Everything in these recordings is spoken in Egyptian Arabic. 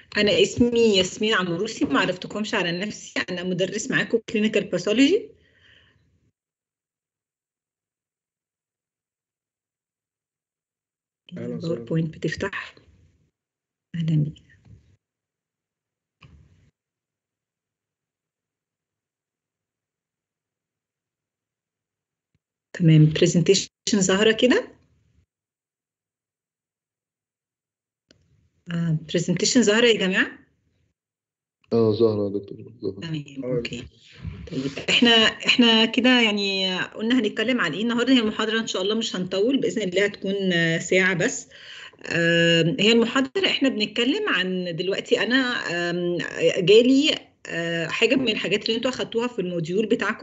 أنا اسمي ياسمين عمروسي ما عرفتكمش على نفسي أنا مدرس معاكم كلينيكال باثولوجي أهلا وسهلا. الباوربوينت بتفتح أهلا بيك تمام برزنتيشن ظاهرة كده برزنتيشن ظاهرة يا جماعة اه زهرة يا دكتور زهرة تمام آه. اوكي طيب احنا احنا كده يعني قلنا هنتكلم عن ايه النهارده هي المحاضره ان شاء الله مش هنطول باذن الله هتكون آه، ساعه بس آم، هي المحاضره احنا بنتكلم عن دلوقتي انا آم، جالي آه، حاجه من الحاجات اللي انتوا اخدتوها في الموديول بتاعكم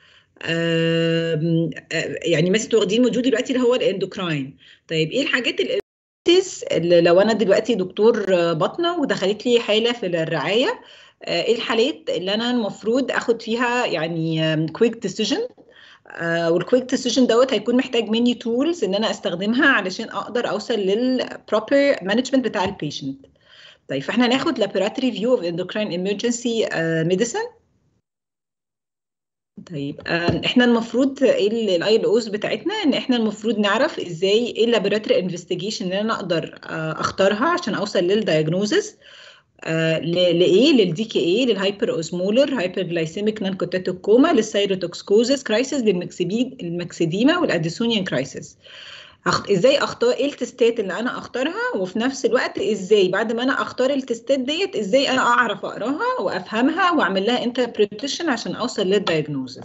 آم، آه، يعني مثلا انتوا واخدين موديول دلوقتي اللي هو الاندوكراين طيب ايه الحاجات الإلكتيز اللي لو انا دلوقتي دكتور آه، باطنه ودخلت لي حاله في الرعايه آه، ايه الحالات اللي انا المفروض اخد فيها يعني كويك ديسيجن والكويك ديسيجن دوت هيكون محتاج مني تولز ان انا استخدمها علشان اقدر اوصل للبروبر مانجمنت بتاع البيشنت طيب فاحنا هناخد laboratory view of endocrine emergency uh, medicine طيب آم، احنا المفروض ايه الاي ال اوز بتاعتنا ان احنا المفروض نعرف ازاي ايه اللابوراتوري انفستيجيشن اللي انا اقدر آه، اختارها عشان اوصل للدايجنوزس لايه للدي كي اي للهايبر اوزمولر هايبر جلايسيميك نون كوتاتيك كوما للسيروتوكسكوزس كرايسيس للمكسديما والاديسونيان كرايسيس أخ... ازاي اختار ايه التستات اللي انا اختارها وفي نفس الوقت ازاي بعد ما انا اختار التستات ديت ازاي انا اعرف اقراها وافهمها واعمل لها انتربريتيشن عشان اوصل للدايجنوزس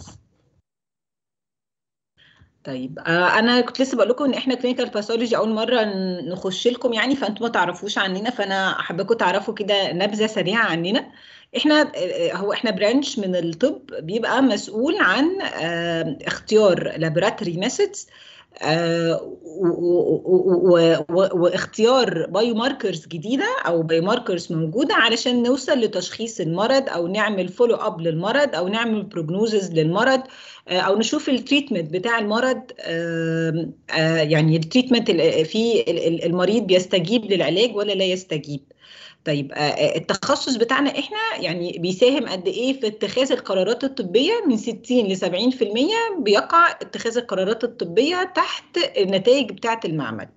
طيب آه انا كنت لسه بقول لكم ان احنا كلينيكال باثولوجي اول مره ن- نخش لكم يعني فانتم ما تعرفوش عننا فانا حاباكم تعرفوا كده نبذه سريعه عننا احنا آه، هو احنا برانش من الطب بيبقى مسؤول عن آه، اختيار لابوراتوري ميثودز واختيار بايو ماركرز جديده او بايو ماركرز موجوده علشان نوصل لتشخيص المرض او نعمل فولو اب للمرض او نعمل بروجنوزز للمرض آه، او نشوف التريتمنت بتاع المرض آم، آه، يعني التريتمنت ال- في ال- ال- المريض بيستجيب للعلاج ولا لا يستجيب طيب آه، آه، التخصص بتاعنا احنا يعني بيساهم قد ايه في اتخاذ القرارات الطبيه من 60 ل 70% بيقع اتخاذ القرارات الطبيه تحت النتائج بتاعه المعمل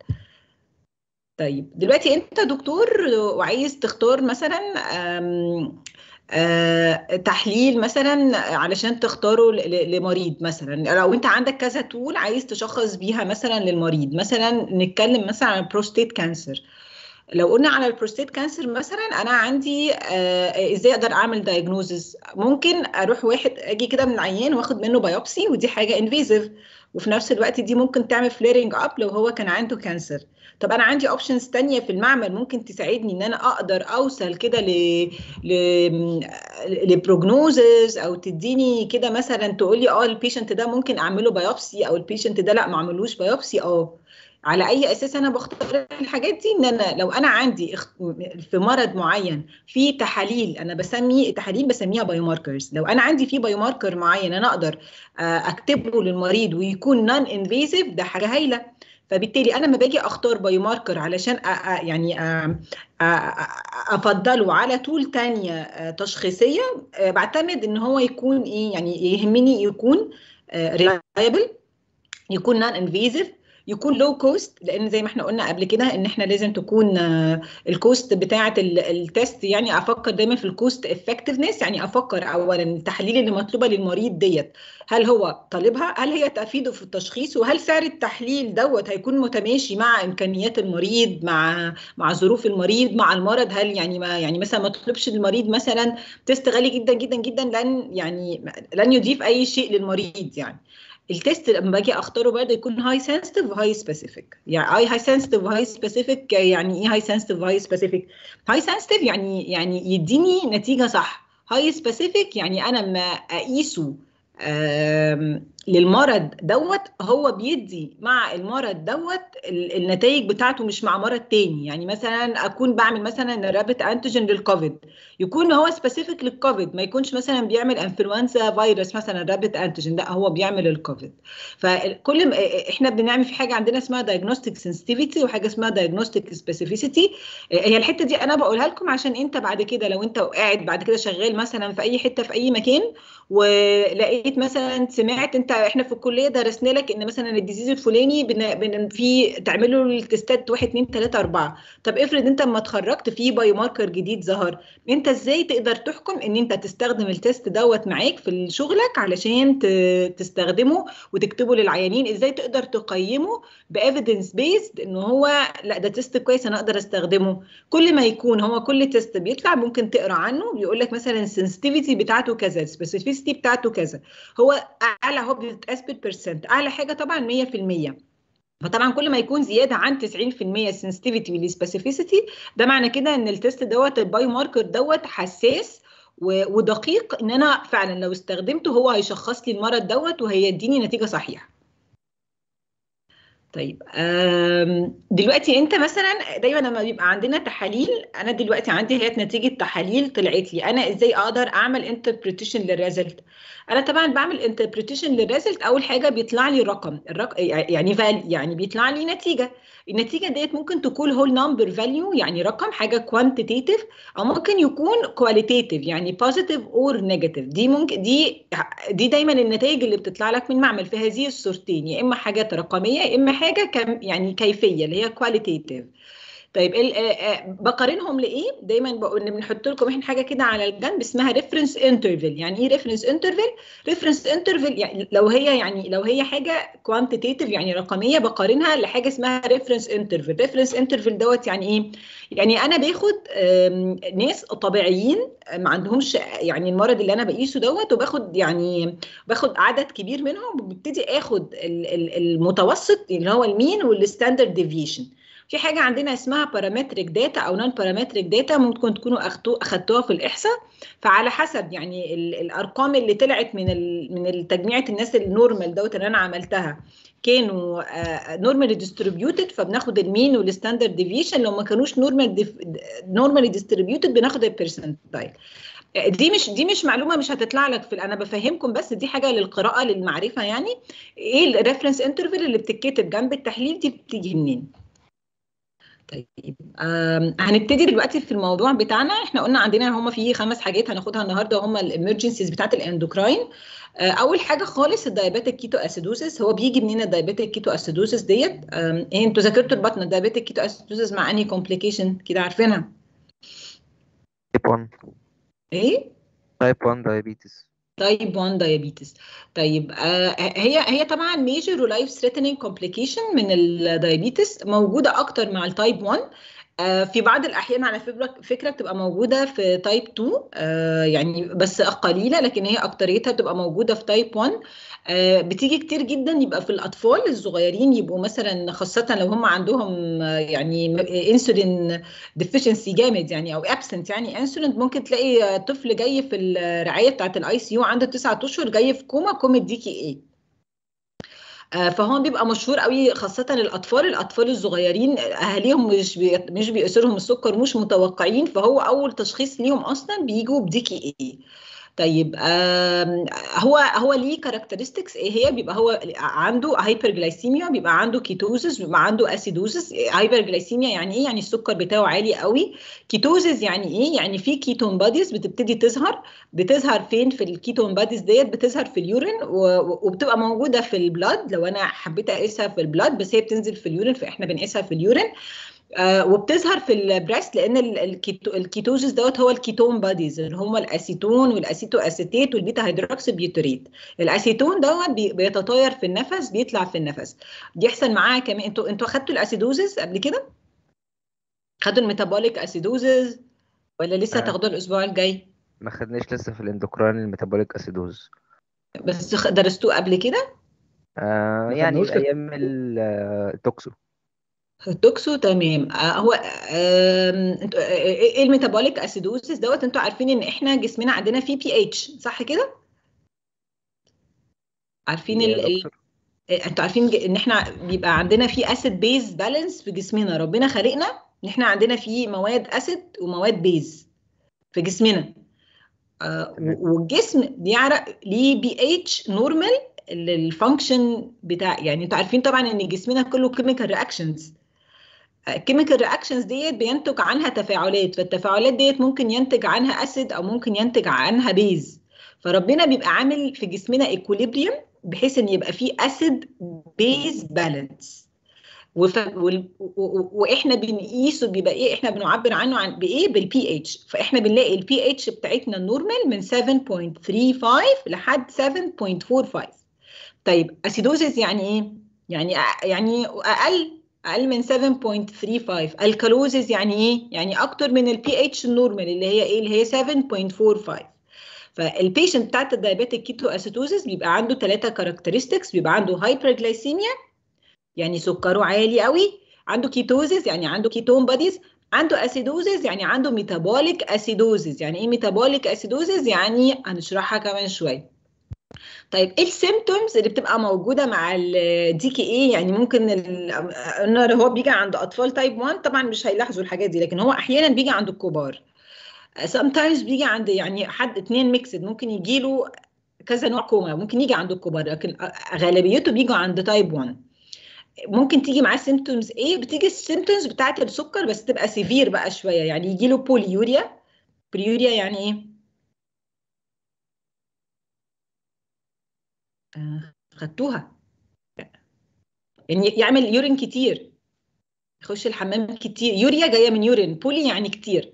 طيب دلوقتي انت دكتور وعايز تختار مثلا آم، آه، تحليل مثلا علشان تختاره ل- ل- لمريض مثلا لو انت عندك كذا تول عايز تشخص بيها مثلا للمريض مثلا نتكلم مثلا عن البروستيت كانسر لو قلنا على البروستيت كانسر مثلا انا عندي آه، ازاي اقدر اعمل دايجنوزز ممكن اروح واحد اجي كده من عيان واخد منه بايوبسي ودي حاجه انفيزيف وفي نفس الوقت دي ممكن تعمل فليرنج اب لو هو كان عنده كانسر طب انا عندي اوبشنز تانية في المعمل ممكن تساعدني ان انا اقدر اوصل كده ل ل لبروجنوزز او تديني كده مثلا تقول لي اه البيشنت ده ممكن اعمله بايوبسي او البيشنت ده لا ما اعملوش بايوبسي اه على اي اساس انا بختار الحاجات دي ان انا لو انا عندي اخ- في مرض معين في تحاليل انا بسمي تحاليل بسميها بايو ماركرز لو انا عندي في بايو ماركر معين انا اقدر آه، اكتبه للمريض ويكون نون انفيزيف ده حاجه هايله فبالتالي انا لما باجي اختار بايو ماركر علشان أ- أ- يعني أ- أ- أ- افضله على تول تانية آه، تشخيصيه آه، بعتمد ان هو يكون ايه يعني يهمني يكون ريلايبل يكون نون انفيزيف يكون لو كوست لان زي ما احنا قلنا قبل كده ان احنا لازم تكون آه، الكوست بتاعه ال- التست يعني افكر دايما في الكوست افكتفنس يعني افكر اولا التحاليل اللي مطلوبه للمريض ديت هل هو طالبها هل هي تفيده في التشخيص وهل سعر التحليل دوت هيكون متماشي مع امكانيات المريض مع مع ظروف المريض مع المرض هل يعني ما يعني مثلا ما تطلبش للمريض مثلا تيست غالي جدا جدا جدا لن يعني لن يضيف اي شيء للمريض يعني التست لما باجي اختاره برضه يكون هاي سنسيتيف وهاي سبيسيفيك يعني اي هاي سنسيتيف وهاي سبيسيفيك يعني ايه هاي سنسيتيف وهاي سبيسيفيك هاي سنسيتيف يعني يعني يديني نتيجه صح هاي سبيسيفيك يعني انا لما اقيسه آم، للمرض دوت هو بيدي مع المرض دوت النتائج بتاعته مش مع مرض تاني يعني مثلا اكون بعمل مثلا رابط انتيجين للكوفيد يكون هو سبيسيفيك للكوفيد ما يكونش مثلا بيعمل انفلونزا فيروس مثلا رابط انتيجين لا هو بيعمل الكوفيد فكل ما احنا بنعمل في حاجه عندنا اسمها دايجنوستيك سنسيتيفيتي وحاجه اسمها دايجنوستيك سبيسيفيسيتي هي الحته دي انا بقولها لكم عشان انت بعد كده لو انت قاعد بعد كده شغال مثلا في اي حته في اي مكان ولقيت مثلا سمعت انت احنا في الكليه درسنا لك ان مثلا الديزيز الفلاني بن بن في تعملوا التستات 1 2 3 4 طب افرض انت لما اتخرجت في بايو ماركر جديد ظهر انت ازاي تقدر تحكم ان انت تستخدم التست دوت معاك في شغلك علشان تستخدمه وتكتبه للعيانين ازاي تقدر تقيمه بايفيدنس بيسد ان هو لا ده تيست كويس انا اقدر استخدمه كل ما يكون هو كل تيست بيطلع ممكن تقرا عنه بيقول لك مثلا السنسيتيفيتي بتاعته كذا السبيسيفيستي بتاعته كذا هو اعلى هو بيتقاس بالبرسنت اعلى حاجه طبعا 100% فطبعا كل ما يكون زياده عن 90% السنسيتيفيتي والسبيسيفيسيتي ده معنى كده ان التست دوت البايو ماركر دوت حساس ودقيق ان انا فعلا لو استخدمته هو هيشخص لي المرض دوت وهيديني نتيجه صحيحه طيب دلوقتي انت مثلا دايما لما بيبقى عندنا تحاليل انا دلوقتي عندي هي نتيجه تحاليل طلعت لي انا ازاي اقدر اعمل انتربريتيشن للريزلت انا طبعا بعمل انتربريتيشن للريزلت اول حاجه بيطلع لي رقم الرق... يعني فال يعني بيطلع لي نتيجه النتيجه ديت ممكن تكون هول نمبر فاليو يعني رقم حاجه كوانتيتيف او ممكن يكون كواليتيف يعني بوزيتيف اور نيجاتيف دي ممكن دي دي دايما النتائج اللي بتطلع لك من معمل في هذه الصورتين يا اما حاجات رقميه يا اما حاجه كم يعني كيفيه اللي هي كواليتيف طيب بقارنهم لايه دايما بقول بنحط لكم احنا حاجه كده على الجنب اسمها ريفرنس انترفال يعني ايه ريفرنس انترفال ريفرنس انترفال يعني لو هي يعني لو هي حاجه كوانتيتيف يعني رقميه بقارنها لحاجه اسمها ريفرنس انترفال ريفرنس انترفال دوت يعني ايه يعني انا باخد ناس طبيعيين ما عندهمش يعني المرض اللي انا بقيسه دوت وباخد يعني باخد عدد كبير منهم وببتدي اخد المتوسط اللي هو المين والستاندرد ديفيشن في حاجه عندنا اسمها بارامتريك داتا او نون بارامتريك داتا ممكن تكونوا اخدتوها في الاحصاء فعلى حسب يعني الارقام اللي طلعت من من تجميعه الناس النورمال دوت اللي انا عملتها كانوا نورمالي ديستريبيوتد فبناخد المين والستاندرد ديفيشن لو ما كانوش نورمال نورمالي ديستريبيوتد بناخد البرسنتايل دي مش دي مش معلومه مش هتطلع لك في انا بفهمكم بس دي حاجه للقراءه للمعرفه يعني ايه الريفرنس انترفال اللي بتتكتب جنب التحليل دي بتيجي منين طيب هنبتدي دلوقتي في الموضوع بتاعنا احنا قلنا عندنا هما في خمس حاجات هناخدها النهارده هما الامرجنسيز بتاعت الاندوكراين اول حاجه خالص الدايابيتيك كيتو اسيدوسيس هو بيجي منين الدايابيتيك كيتو اسيدوسيس ديت ايه انتوا ذاكرتوا البطنه الدايابيتيك كيتو اسيدوسيس مع انهي كومبليكيشن كده عارفينها تايب 1 ايه تايب 1 دايابيتس تايب 1 دايابيتس طيب آه هي هي طبعا ميجر ولايف ثريتنينج كومبليكيشن من الدايابيتس موجوده اكتر مع التايب 1 آه في بعض الاحيان على فكره فكره بتبقى موجوده في تايب 2 آه يعني بس قليله لكن هي اكتريتها بتبقى موجوده في تايب 1 آه بتيجي كتير جدا يبقى في الاطفال الصغيرين يبقوا مثلا خاصه لو هم عندهم يعني انسولين ديفيشنسي جامد يعني او ابسنت يعني انسولين ممكن تلاقي طفل جاي في الرعايه بتاعه الاي سي يو عنده 9 اشهر جاي في كوما كوما دي كي ايه فهو بيبقى مشهور قوي خاصة الأطفال الأطفال الصغيرين أهاليهم مش بي... مش بيأثرهم السكر مش متوقعين فهو أول تشخيص ليهم أصلا بيجوا بديكي إيه طيب هو هو ليه كاركترستكس ايه هي بيبقى هو عنده هايبرجلايسيميا بيبقى عنده كيتوزس بيبقى عنده اسيدوزس هايبرجلايسيميا يعني ايه يعني السكر بتاعه عالي قوي كيتوزس يعني ايه يعني في كيتون باديز بتبتدي تظهر بتظهر فين في الكيتون باديز ديت بتظهر في اليورين وبتبقى موجوده في البلاد لو انا حبيت اقيسها في البلاد بس هي بتنزل في اليورين فاحنا بنقيسها في اليورين آه وبتظهر في البريست لان الكيتو الكيتوزيس دوت هو الكيتون باديز اللي هم الاسيتون والاسيتو اسيتيت والبيتا هيدروكسي بيوتريت الاسيتون دوت بي بيتطاير في النفس بيطلع في النفس بيحصل معاه كمان انتوا انتوا اخدتوا الاسيدوزيس قبل كده خدوا الميتابوليك اسيدوزيس ولا لسه آه. تاخدوها الاسبوع الجاي ما خدناش لسه في الاندوكراين الميتابوليك اسيدوز بس درستوه قبل كده آه ما يعني خدناهوش كده. ايام ال- التوكسو التوكسو تمام آه هو آم، انتوا- آه، ايه الميتابوليك اسيدوزيس دوت انتوا عارفين ان احنا جسمنا عندنا فيه بي اتش صح كده عارفين يا ال... ال... دكتور انتوا عارفين ج- ان احنا بيبقى عندنا في اسيد بيز بالانس في جسمنا ربنا خلقنا ان احنا عندنا في مواد اسيد ومواد بيز في جسمنا آه تمام. و- والجسم بيعرف ليه بي اتش نورمال الفانكشن بتاع يعني انتوا عارفين طبعا ان جسمنا كله كيميكال رياكشنز الكيميكال رياكشنز ديت بينتج عنها تفاعلات فالتفاعلات ديت ممكن ينتج عنها اسيد او ممكن ينتج عنها بيز فربنا بيبقى عامل في جسمنا ايكوليبريم بحيث ان يبقى فيه اسيد بيز بالانس وف... وال... و... و... واحنا بنقيسه بيبقى ايه احنا بنعبر عنه عن بايه بالبي اتش فاحنا بنلاقي البي اتش بتاعتنا النورمال من 7.35 لحد 7.45 طيب اسيدوزيس يعني ايه يعني أ- يعني اقل اقل من 7.35 الكالوزيس يعني ايه يعني اكتر من البي اتش النورمال اللي هي ايه اللي هي 7.45 فالبيشنت بتاعت الدايابيتيك كيتو اسيدوزيس بيبقى عنده ثلاثه كاركترستكس بيبقى عنده هايبرجلايسيميا يعني سكره عالي قوي عنده كيتوزيس يعني عنده كيتون باديز عنده اسيدوزيس يعني عنده ميتابوليك اسيدوزيس يعني ايه ميتابوليك اسيدوزيس يعني هنشرحها كمان شويه طيب ايه السيمتومز اللي بتبقى موجوده مع الدي كي اي يعني ممكن ال- قلنا هو بيجي عند اطفال تايب 1 طبعا مش هيلاحظوا الحاجات دي لكن هو احيانا بيجي عند الكبار sometimes بيجي عند يعني حد اتنين ميكسد ممكن يجي له كذا نوع كوما ممكن يجي عند الكبار لكن غالبيته بيجوا عند تايب 1 ممكن تيجي معاه سيمتومز ايه بتيجي السيمتومز بتاعت السكر بس تبقى سيفير بقى شويه يعني يجي له بوليوريا بوليوريا يعني ايه آه، خدتوها يعني يعمل يورين كتير يخش الحمام كتير يوريا جايه من يورين بولي يعني كتير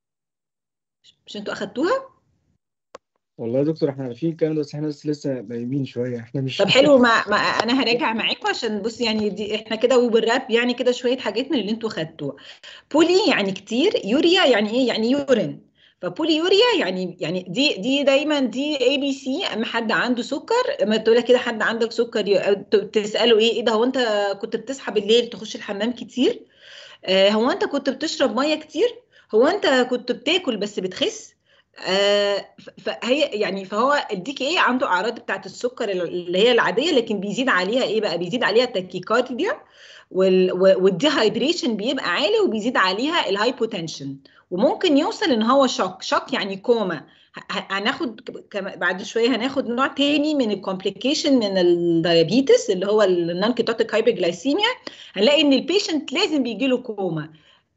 مش انتوا اخدتوها والله يا دكتور احنا عارفين الكلام ده بس احنا بس لسه نايمين شويه احنا مش طب حلو ما, ما انا هراجع معاكم عشان بص يعني دي احنا كده وبالراب يعني كده شويه حاجات من اللي انتوا خدتوها بولي يعني كتير يوريا يعني ايه يعني يورين فبولي يوريا يعني يعني دي دي دايما دي اي بي سي اما حد عنده سكر اما تقول لك كده حد عندك سكر ي- أو ت- تساله ايه ايه ده هو انت كنت بتصحى بالليل تخش الحمام كتير آه هو انت كنت بتشرب ميه كتير هو انت كنت بتاكل بس بتخس آه ف- فهي يعني فهو الديك ايه عنده اعراض بتاعت السكر اللي هي العاديه لكن بيزيد عليها ايه بقى بيزيد عليها التاكيكارديا وال- و- والديهايدريشن بيبقى عالي وبيزيد عليها الهايبوتنشن وممكن يوصل ان هو شوك شوك يعني كوما ه- ه- هناخد ك- كم- بعد شويه هناخد نوع تاني من الكومبليكيشن من الدايابيتس اللي هو النون كيتوتيك هايبرجلايسيميا هنلاقي ان البيشنت لازم بيجي له كوما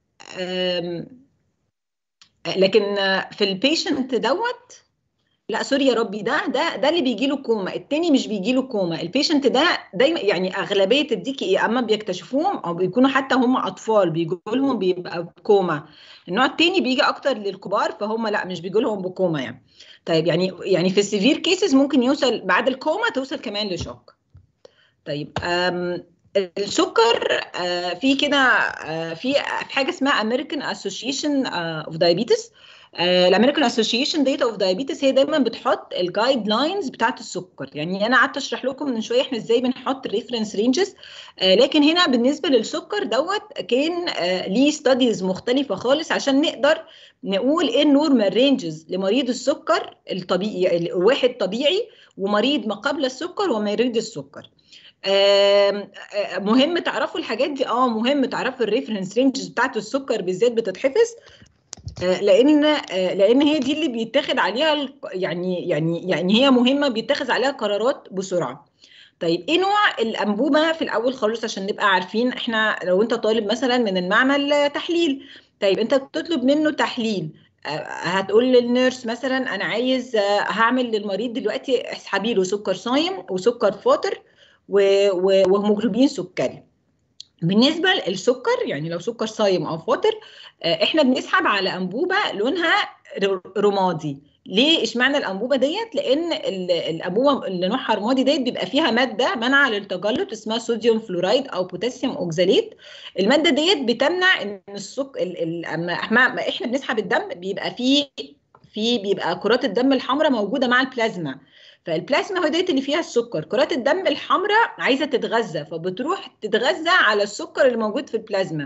أم، لكن في البيشنت دوت لا سوري يا ربي ده ده ده اللي بيجي له كوما التاني مش بيجي له كوما البيشنت ده دايما يعني اغلبيه الديكي ايه اما بيكتشفوهم او بيكونوا حتى هم اطفال بيجوا لهم بيبقى بكوما النوع التاني بيجي اكتر للكبار فهم لا مش بيجوا لهم بكوما يعني طيب يعني يعني في السيفير كيسز ممكن يوصل بعد الكوما توصل كمان لشوك طيب أم السكر آه، في كده آه، في في حاجه اسمها American Association آه، of Diabetes الامريكان اسوشيشن ديتا اوف دايابيتس هي دايما بتحط الجايد لاينز بتاعت السكر يعني انا قعدت اشرح لكم من شويه احنا ازاي بنحط الريفرنس رينجز لكن هنا بالنسبه للسكر دوت كان آه، ليه ستاديز مختلفه خالص عشان نقدر نقول ايه النورمال رينجز لمريض السكر الطبيعي الواحد طبيعي ومريض ما قبل السكر ومريض السكر آم، آه، مهم تعرفوا الحاجات دي اه مهم تعرفوا الريفرنس رينجز بتاعت السكر بالذات بتتحفظ آه، لان آه، لان هي دي اللي بيتاخد عليها ال- يعني يعني يعني هي مهمه بيتاخذ عليها قرارات بسرعه طيب ايه نوع الانبوبه في الاول خالص عشان نبقى عارفين احنا لو انت طالب مثلا من المعمل آه، تحليل طيب انت بتطلب منه تحليل آه، هتقول للنيرس مثلا انا عايز آه، هعمل للمريض دلوقتي اسحبي له سكر صايم وسكر فاطر و- و- وهيموجلوبين سكري بالنسبه للسكر يعني لو سكر صايم او فاطر آه، احنا بنسحب على انبوبه لونها ر- رمادي ليه اشمعنى الانبوبه ديت لان ال- الانبوبه اللي نوعها رمادي ديت بيبقى فيها ماده منع للتجلط اسمها صوديوم فلورايد او بوتاسيوم اوكزاليت الماده ديت بتمنع ان السك ال- ال- اما احنا أما إحنا بنسحب الدم بيبقى فيه في بيبقى كرات الدم الحمراء موجوده مع البلازما فالبلازما هو ديت اللي فيها السكر كرات الدم الحمراء عايزه تتغذى فبتروح تتغذى على السكر اللي موجود في البلازما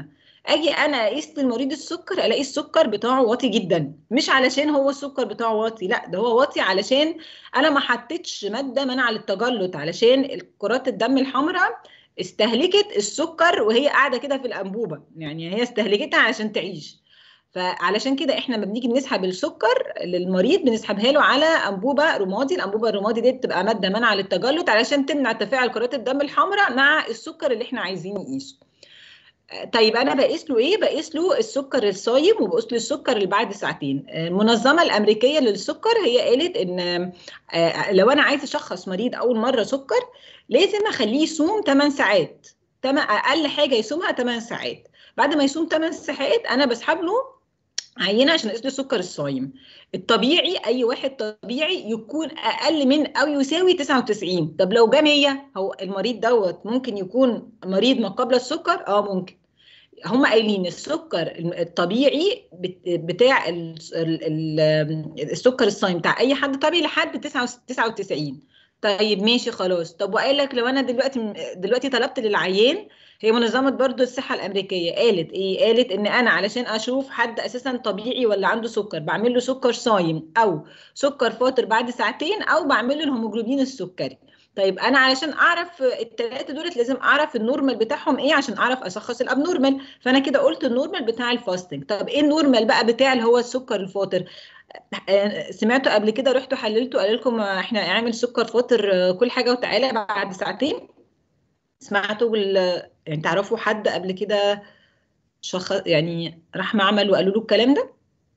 اجي انا اقيس للمريض السكر الاقي السكر بتاعه واطي جدا مش علشان هو السكر بتاعه واطي لا ده هو واطي علشان انا ما حطيتش ماده منع للتجلط علشان كرات الدم الحمراء استهلكت السكر وهي قاعده كده في الانبوبه يعني هي استهلكتها علشان تعيش فعلشان كده احنا لما بنيجي بنسحب السكر للمريض بنسحبها له على انبوبه رمادي الانبوبه الرمادي دي بتبقى ماده منع للتجلط علشان تمنع تفاعل كرات الدم الحمراء مع السكر اللي احنا عايزين نقيسه طيب انا بقيس له ايه بقيس له السكر الصايم وبقيس له السكر اللي بعد ساعتين المنظمه الامريكيه للسكر هي قالت ان لو انا عايز اشخص مريض اول مره سكر لازم اخليه يصوم 8 ساعات اقل حاجه يصومها 8 ساعات بعد ما يصوم 8 ساعات انا بسحب له عينه عشان اقيس له السكر الصايم الطبيعي اي واحد طبيعي يكون اقل من او يساوي 99 طب لو جه 100 هو المريض دوت ممكن يكون مريض ما قبل السكر اه ممكن هم قايلين السكر الطبيعي بتاع السكر الصايم بتاع اي حد طبيعي لحد 99 طيب ماشي خلاص طب وقال لك لو انا دلوقتي دلوقتي طلبت للعيان هي منظمه برضو الصحه الامريكيه قالت ايه قالت ان انا علشان اشوف حد اساسا طبيعي ولا عنده سكر بعمل له سكر صايم او سكر فاطر بعد ساعتين او بعمل له الهيموجلوبين السكري طيب انا علشان اعرف الثلاثه دولت لازم اعرف النورمال بتاعهم ايه عشان اعرف اشخص الابنورمال فانا كده قلت النورمال بتاع الفاستنج طب ايه النورمال بقى بتاع اللي هو السكر الفاطر سمعتوا قبل كده رحتوا حللتوا قال لكم احنا اعمل سكر فاطر كل حاجه وتعالى بعد ساعتين سمعتوا بال يعني تعرفوا حد قبل كده شخص يعني راح معمل وقالوا له الكلام ده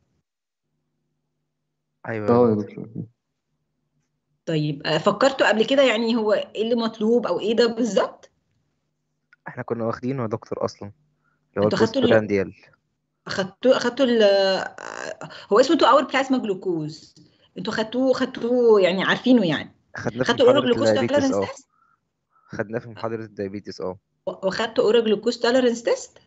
ايوه اه يا دكتور طيب فكرتوا قبل كده يعني هو ايه اللي مطلوب او ايه ده بالظبط احنا كنا واخدينه يا دكتور اصلا اللي هو انتوا خدتوا ال- البوستبرانديال اخدتوا اخدتوا ال هو اسمه تو اور بلازما جلوكوز انتوا خدتوه خدتوه يعني عارفينه يعني خدناه في خدتوا اورو محاضرة جلوكوز الدايابيتس تولرنس اه تيست خدناه في محاضرة الدايابيتس اه واخدتوا اورو جلوكوز تولرنس تيست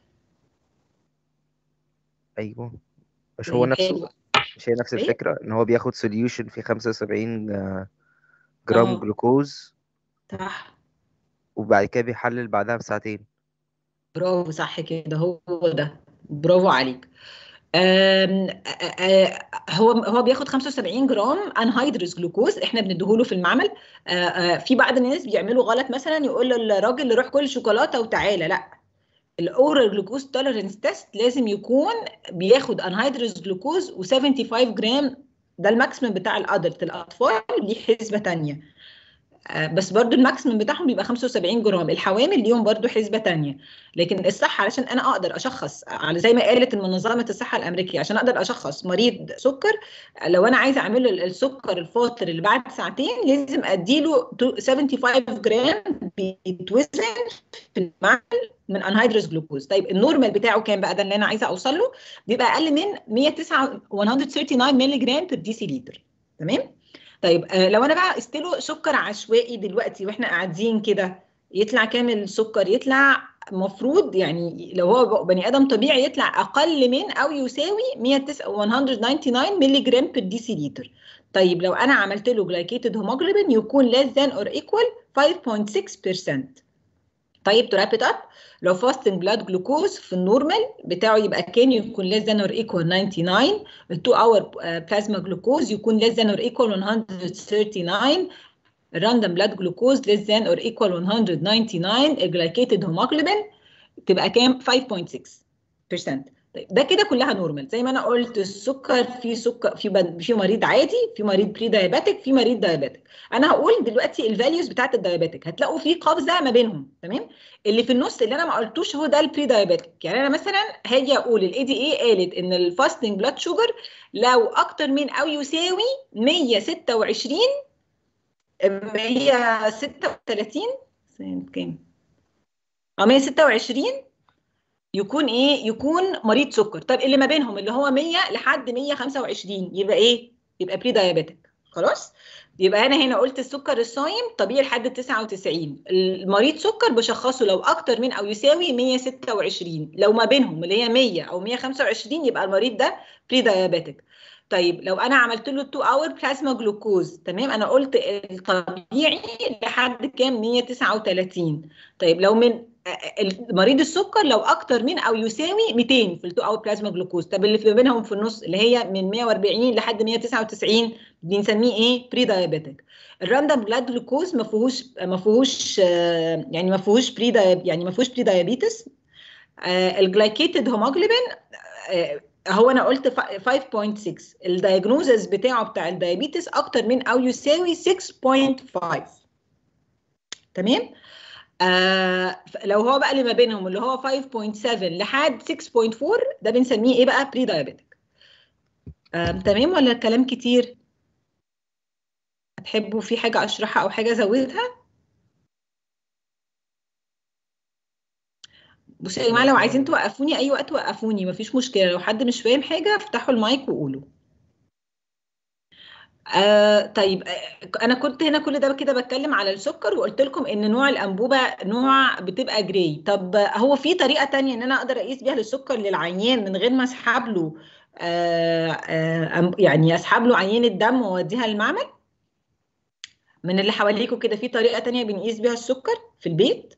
ايوه مش هو طيب نفسه حلو مش هي نفس ايه الفكرة ان هو بياخد سوليوشن في 75 جرام اه جلوكوز صح وبعد كده بيحلل بعدها بساعتين برافو صح كده هو ده برافو عليك آم، آ- آ- هو هو بياخد 75 جرام انهيدرس جلوكوز احنا بنديهوله في المعمل آ- آ، في بعض الناس بيعملوا غلط مثلا يقول للراجل روح كل شوكولاته وتعالى لا الاورال جلوكوز توليرنس تيست لازم يكون بياخد انهيدرس جلوكوز و75 جرام ده الماكسيمم بتاع الادلت الاطفال دي حسبه تانية آه، بس برضو الماكسيمم بتاعهم بيبقى 75 جرام الحوامل ليهم برضو حسبة تانية لكن الصح علشان انا اقدر اشخص على زي ما قالت منظمة الصحة الامريكيه عشان اقدر اشخص مريض سكر لو انا عايزه اعمل له السكر الفاطر اللي بعد ساعتين لازم اديله 75 جرام بيتوزن في المعمل من انهيدرس جلوكوز طيب النورمال بتاعه كام بقى ده اللي انا عايزه اوصل له بيبقى اقل من 109 139 مللي جرام بير ديسي لتر تمام طيب آه، لو انا بقى قست له سكر عشوائي دلوقتي واحنا قاعدين كده يطلع كام السكر يطلع مفروض يعني لو هو بني ادم طبيعي يطلع اقل من او يساوي 109 199 مللي جرام بير ديسي لتر طيب لو انا عملت له جلايكيتد هيموجلوبين يكون less than or equal 5.6% طيب تو راب اب لو فاستنج بلاد جلوكوز في النورمال بتاعه يبقى كان يكون less than or equal 99 ال 2 اور بلازما جلوكوز يكون less than or equal 139 الراندوم بلاد جلوكوز less than or equal 199 الجلايكيتد هيموجلوبين تبقى كام 5.6% طيب ده كده كلها نورمال زي ما انا قلت السكر في سكر في بن- في مريض عادي في مريض بري دايابيتك في مريض دايابيتك انا هقول دلوقتي الفاليوز بتاعت الدايابيتك هتلاقوا في قفزه ما بينهم تمام اللي في النص اللي انا ما قلتوش هو ده البري دايابيتك يعني انا مثلا هاجي اقول الاي دي اي قالت ان الفاستنج بلاد شوجر لو اكتر من او يساوي 126 136 سنة كام اه 126 يكون ايه يكون مريض سكر طب اللي ما بينهم اللي هو 100 لحد 125 يبقى ايه يبقى بري دايابيتك خلاص يبقى انا هنا قلت السكر الصايم طبيعي لحد 99 المريض سكر بشخصه لو اكتر من او يساوي 126 لو ما بينهم اللي هي 100 او 125 يبقى المريض ده بري دايابيتك طيب لو انا عملت له 2 اور بلازما جلوكوز تمام انا قلت الطبيعي لحد كام 139 طيب لو من مريض السكر لو اكتر من او يساوي 200 في ال 2 اور بلازما جلوكوز طب اللي في بينهم في النص اللي هي من 140 لحد 199 بنسميه ايه بري دايابيتك الراندوم بلاد جلوكوز ما فيهوش ما فيهوش آه، يعني ما فيهوش بري يعني ما فيهوش بري دايابيتس الجلايكيتد هيموجلوبين هو انا قلت 5.6 الدايجنوزز بتاعه بتاع الدايابيتس اكتر من او يساوي 6.5 تمام آه لو هو بقى اللي ما بينهم اللي هو 5.7 لحد 6.4 ده بنسميه ايه بقى بري دايابيتك آه تمام ولا الكلام كتير هتحبوا في حاجه اشرحها او حاجه ازودها بصوا يا جماعه لو عايزين توقفوني اي وقت وقفوني مفيش مشكله لو حد مش فاهم حاجه افتحوا المايك وقولوا آه طيب آه انا كنت هنا كل ده كده بتكلم على السكر وقلت لكم ان نوع الانبوبه نوع بتبقى جراي طب هو في طريقه تانية ان انا اقدر اقيس بيها السكر للعيان من غير ما اسحب له آه آه يعني اسحب له عينه دم واوديها المعمل من اللي حواليكوا كده في طريقه تانية بنقيس بيها السكر في البيت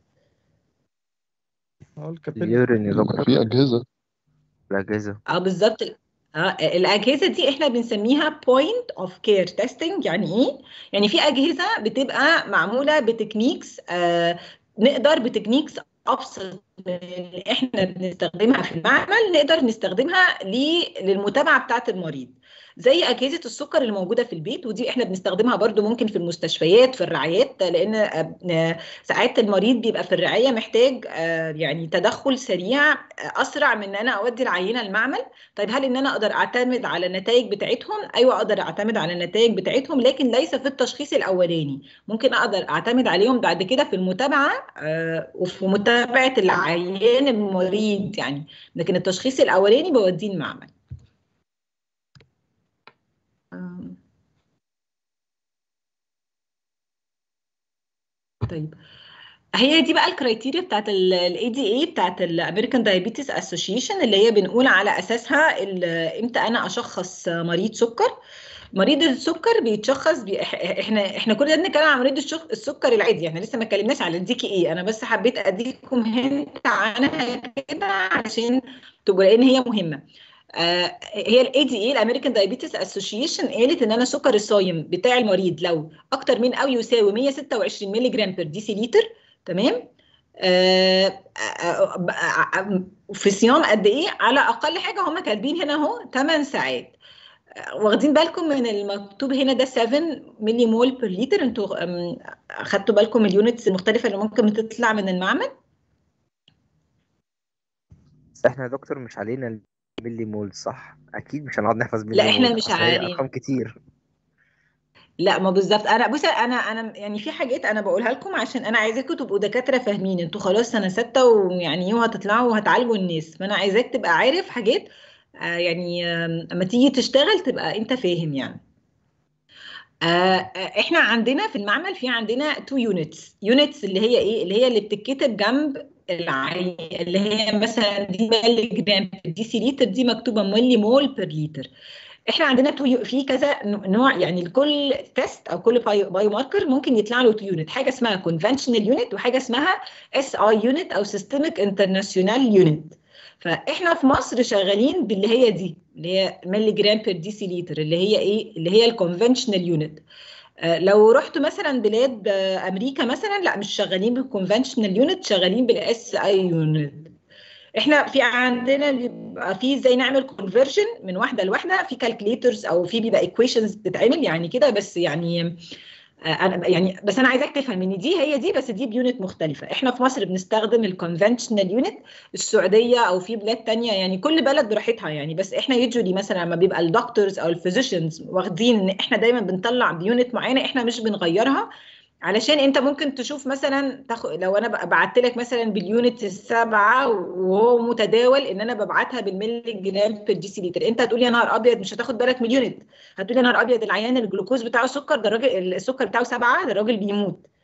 اه الكابيلا اليورين يا دكتور في أجهزة الأجهزة اه بالظبط اه الاجهزه دي احنا بنسميها بوينت اوف كير تيستنج يعني ايه يعني في اجهزه بتبقى معموله بتكنيكس آه نقدر بتكنيكس ابسط من اللي احنا بنستخدمها في المعمل نقدر نستخدمها للمتابعه بتاعه المريض زي اجهزه السكر اللي موجوده في البيت ودي احنا بنستخدمها برضو ممكن في المستشفيات في الرعايات لان ساعات المريض بيبقى في الرعايه محتاج يعني تدخل سريع اسرع من ان انا اودي العينه المعمل طيب هل ان انا اقدر اعتمد على النتائج بتاعتهم ايوه اقدر اعتمد على النتائج بتاعتهم لكن ليس في التشخيص الاولاني ممكن اقدر اعتمد عليهم بعد كده في المتابعه وفي متابعه العيان المريض يعني لكن التشخيص الاولاني بوديه المعمل طيب هي دي بقى الكرايتيريا بتاعت الاي دي اي بتاعت الامريكان دايابيتس اسوشيشن اللي هي بنقول على اساسها امتى انا اشخص مريض سكر مريض السكر بيتشخص بي... احنا احنا كل ده بنتكلم عن مريض الشخ... السكر العادي احنا لسه ما اتكلمناش على الدي كي اي انا بس حبيت اديكم هنت عنها كده علشان تبقوا لان هي مهمه آه هي الاي دي اي الامريكان دايابيتس اسوشيشن قالت ان انا سكر الصايم بتاع المريض لو اكتر من او يساوي 126 مللي جرام بير ديسيليتر تمام آه آه في صيام قد ايه على اقل حاجه هم كاتبين هنا اهو 8 ساعات واخدين بالكم من المكتوب هنا ده 7 ملي مول بير لتر انتوا اخدتوا بالكم من اليونتس المختلفه اللي ممكن تطلع من المعمل بس احنا يا دكتور مش علينا ملي مول صح اكيد مش هنقعد نحفظ ملي لا احنا مول مش أصل هي عارفين ارقام كتير لا ما بالظبط انا بص انا انا يعني في حاجات انا بقولها لكم عشان انا عايزاكم تبقوا دكاتره فاهمين انتوا خلاص سنه سته ويعني ايه وهتطلعوا وهتعالجوا الناس فانا عايزاك تبقى عارف حاجات آه يعني اما تيجي تشتغل تبقى انت فاهم يعني آه احنا عندنا في المعمل في عندنا تو يونتس يونتس اللي هي ايه اللي هي اللي بتتكتب جنب العين اللي هي مثلا دي ملي جرام دي سي لتر دي مكتوبه ملي مول بير لتر احنا عندنا تو في كذا نوع يعني لكل تيست او كل بايو ماركر ممكن يطلع له تو يونت حاجه اسمها كونفنشنال يونت وحاجه اسمها اس اي يونت او سيستميك انترناشونال يونت فاحنا في مصر شغالين باللي هي دي اللي هي ملي جرام بير دي سي لتر اللي هي ايه اللي هي الكونفنشنال يونت آه لو رحت مثلا بلاد آه امريكا مثلا لا مش شغالين بالكونفنشنال يونت شغالين بالاس اي يونت احنا في عندنا بيبقى في ازاي نعمل كونفرجن من واحده لواحده في كالكوليترز او في بيبقى ايكويشنز بتتعمل يعني كده بس يعني انا يعني بس انا عايزاك تفهم ان دي هي دي بس دي بيونت مختلفه احنا في مصر بنستخدم الكونفنشنال يونت السعوديه او في بلاد تانية يعني كل بلد براحتها يعني بس احنا يوجولي مثلا لما بيبقى الدكتورز او الفيزيشنز واخدين ان احنا دايما بنطلع بيونت معينه احنا مش بنغيرها علشان انت ممكن تشوف مثلا تاخد لو انا بعت لك مثلا باليونت السبعه وهو متداول ان انا ببعتها بالملي جرام بير دي سي لتر انت هتقول يا نهار ابيض مش هتاخد بالك من اليونت هتقول يا نهار ابيض العيان الجلوكوز بتاعه سكر ده الراجل السكر بتاعه سبعه ده الراجل بيموت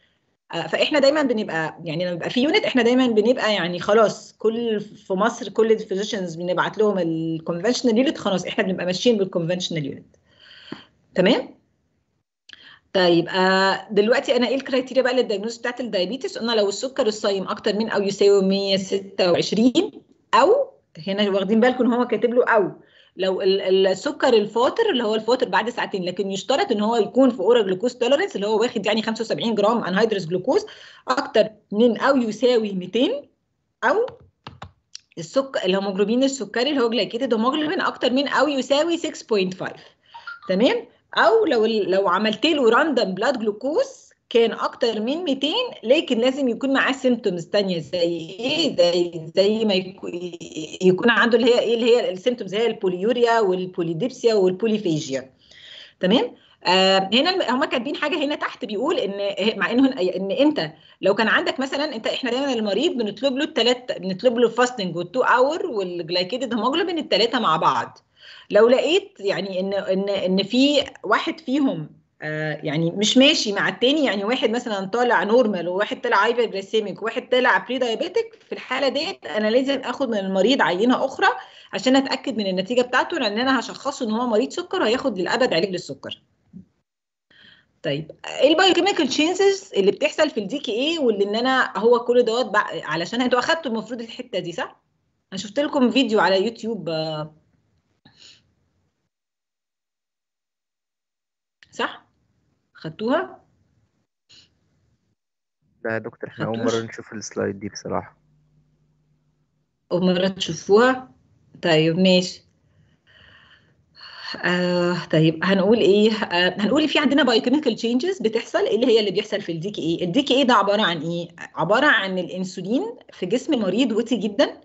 آه، فاحنا دايما بنبقى يعني لما بيبقى في يونت احنا دايما بنبقى يعني خلاص كل في مصر كل الفيزيشنز بنبعت لهم الكونفشنال يونت خلاص احنا بنبقى ماشيين بالكونفشنال يونت تمام طيب آه دلوقتي انا ايه الكرايتيريا بقى للدايجنوز بتاعت الدايابيتس قلنا لو السكر الصايم اكتر من او يساوي 126 او هنا واخدين بالكم ان هو كاتب له او لو ال- السكر الفاطر اللي هو الفاطر بعد ساعتين لكن يشترط ان هو يكون في اورا جلوكوز توليرنس اللي هو واخد يعني 75 جرام انهيدرس جلوكوز اكتر من او يساوي 200 او السكر الهيموجلوبين السكري اللي هو جلايكيتد هيموجلوبين اكتر من او يساوي 6.5 تمام او لو لو عملت له راندوم بلاد جلوكوز كان اكتر من 200 لكن لازم يكون معاه سيمتومز تانية زي ايه زي زي ما يكون, يكون عنده اللي هي ايه اللي هي السيمتومز هي البوليوريا والبوليديبسيا والبوليفيجيا تمام آه هنا هم كاتبين حاجه هنا تحت بيقول ان مع انه ان انت لو كان عندك مثلا انت احنا دايما المريض بنطلب له الثلاث بنطلب له الفاستنج والتو اور والجلايكيتد هيموجلوبين الثلاثه مع بعض لو لقيت يعني ان ان ان في واحد فيهم آه يعني مش ماشي مع التاني يعني واحد مثلا طالع نورمال وواحد طلع هايبر جلايسيميك وواحد طلع بري دايابيتك في الحاله ديت انا لازم اخد من المريض عينه اخرى عشان اتاكد من النتيجه بتاعته لان انا هشخصه ان هو مريض سكر وهياخد للابد علاج للسكر. طيب ايه البايوكيميكال تشينجز اللي بتحصل في الدي كي ايه واللي ان انا هو كل دوت علشان انتوا اخدتوا المفروض الحته دي صح؟ انا شفت لكم فيديو على يوتيوب آه صح؟ خدتوها؟ لا يا دكتور احنا اول خدتوش؟ مرة نشوف السلايد دي بصراحة أول مرة تشوفوها؟ طيب ماشي آه طيب هنقول ايه آه هنقول في عندنا بايوكيميكال تشينجز بتحصل ايه اللي هي اللي بيحصل في الدي كي ايه الدي كي ايه ده عباره عن ايه عباره عن الانسولين في جسم المريض وطي جدا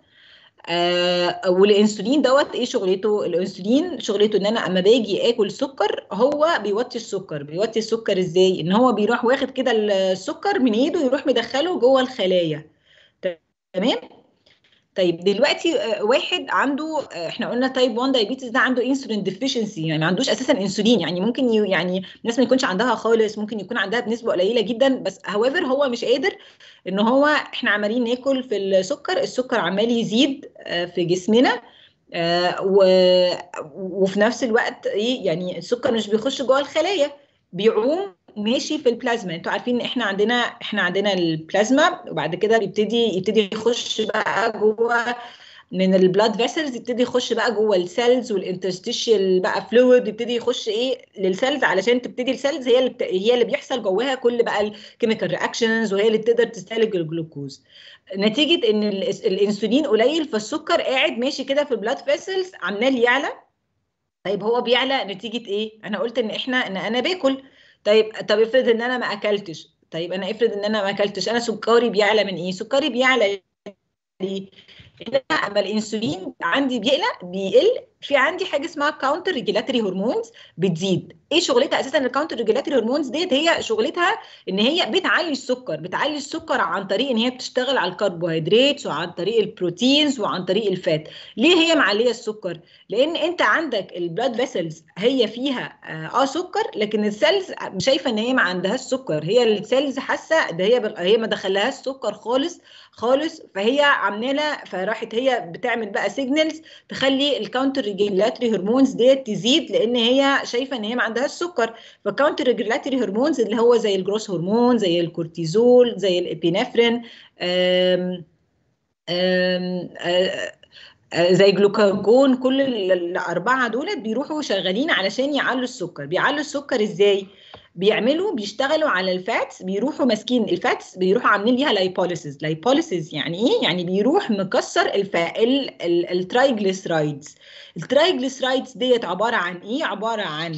آه والانسولين دوت ايه شغلته الانسولين شغلته ان انا اما باجي اكل سكر هو بيوطي السكر بيوطي السكر ازاي ان هو بيروح واخد كده السكر من ايده يروح مدخله جوه الخلايا تمام طيب دلوقتي آه، واحد عنده آه، احنا قلنا تايب 1 دايابيتس ده عنده انسولين ديفيشنسي يعني ما عندوش اساسا انسولين يعني ممكن ي- يعني الناس ما يكونش عندها خالص ممكن يكون عندها بنسبه قليله جدا بس هوايفر هو مش قادر ان هو احنا عمالين ناكل في السكر السكر عمال يزيد آه، في جسمنا آه، و- وفي نفس الوقت ايه يعني السكر مش بيخش جوه الخلايا بيعوم ماشي في البلازما انتوا عارفين ان احنا عندنا احنا عندنا البلازما وبعد كده بيبتدي يبتدي يخش بقى جوه من البلاد فيسلز يبتدي يخش بقى جوه السيلز والانترستيشيال بقى فلويد يبتدي يخش ايه للسيلز علشان تبتدي السيلز هي اللي بت... هي اللي بيحصل جواها كل بقى الكيميكال رياكشنز وهي اللي بتقدر تستهلك الجلوكوز نتيجه ان ال- الانسولين قليل فالسكر قاعد ماشي كده في البلاد فيسلز عمال يعلى طيب هو بيعلى نتيجه ايه انا قلت ان احنا ان انا باكل طيب طب افرض ان انا ما اكلتش طيب انا افرض ان انا ما اكلتش انا سكري بيعلى من ايه سكري بيعلى ليه إن أنا اما الانسولين عندي بيقلق بيقل في عندي حاجه اسمها كاونتر ريجولاتوري هرمونز بتزيد ايه شغلتها اساسا الكاونتر ريجولاتوري هرمونز ديت هي شغلتها ان هي بتعلي السكر بتعلي السكر عن طريق ان هي بتشتغل على الكربوهيدرات وعن طريق البروتينز وعن طريق الفات ليه هي معليه السكر لان انت عندك البلاد فيسلز هي فيها اه آه سكر لكن السيلز شايفه ان هي ما عندهاش سكر هي السيلز حاسه ده هي هي ما دخلهاش سكر خالص خالص فهي عامله فراحت هي بتعمل بقى سيجنالز تخلي الكاونتر ريجولاتوري هرمونز ديت تزيد لان هي شايفه ان هي ما عندهاش سكر فالكاونتر ريجولاتوري هرمونز اللي هو زي الجروس هرمون زي الكورتيزول زي الابينفرين آم آم آه زي جلوكاجون كل الاربعه دول بيروحوا شغالين علشان يعلوا السكر بيعلوا السكر ازاي بيعملوا بيشتغلوا على الفاتس بيروحوا ماسكين الفاتس بيروحوا عاملين ليها لايبوليسيس لايبوليسيس يعني ايه يعني بيروح مكسر الفا الترايجليسرايدز الترايجليسرايدز ديت عباره عن ايه عباره عن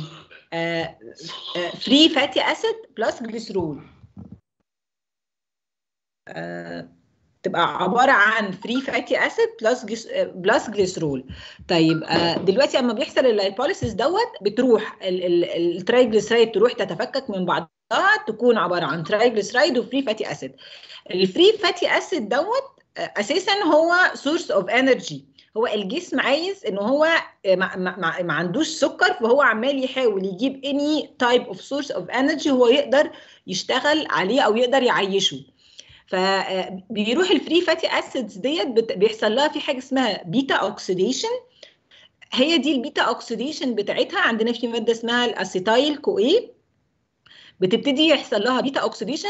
فري فاتي اسيد بلس جليسرول تبقى عباره عن فري فاتي اسيد بلس بلس جليسرول طيب آه دلوقتي اما بيحصل اللايبوليسيس دوت بتروح الترايجليسرايد تروح تتفكك من بعضها تكون عباره عن ترايجليسرايد وفري فاتي اسيد الفري فاتي اسيد دوت آه اساسا هو سورس اوف انرجي هو الجسم عايز ان هو ما, ما, ما, ما عندوش سكر فهو عمال يحاول يجيب اني تايب اوف سورس اوف انرجي هو يقدر يشتغل عليه او يقدر يعيشه فبيروح الفري فاتي اسيدز ديت بت- بيحصل لها في حاجه اسمها بيتا اوكسيديشن هي دي البيتا اوكسيديشن بتاعتها عندنا في ماده اسمها الاسيتايل كوي بتبتدي يحصل لها بيتا اوكسيديشن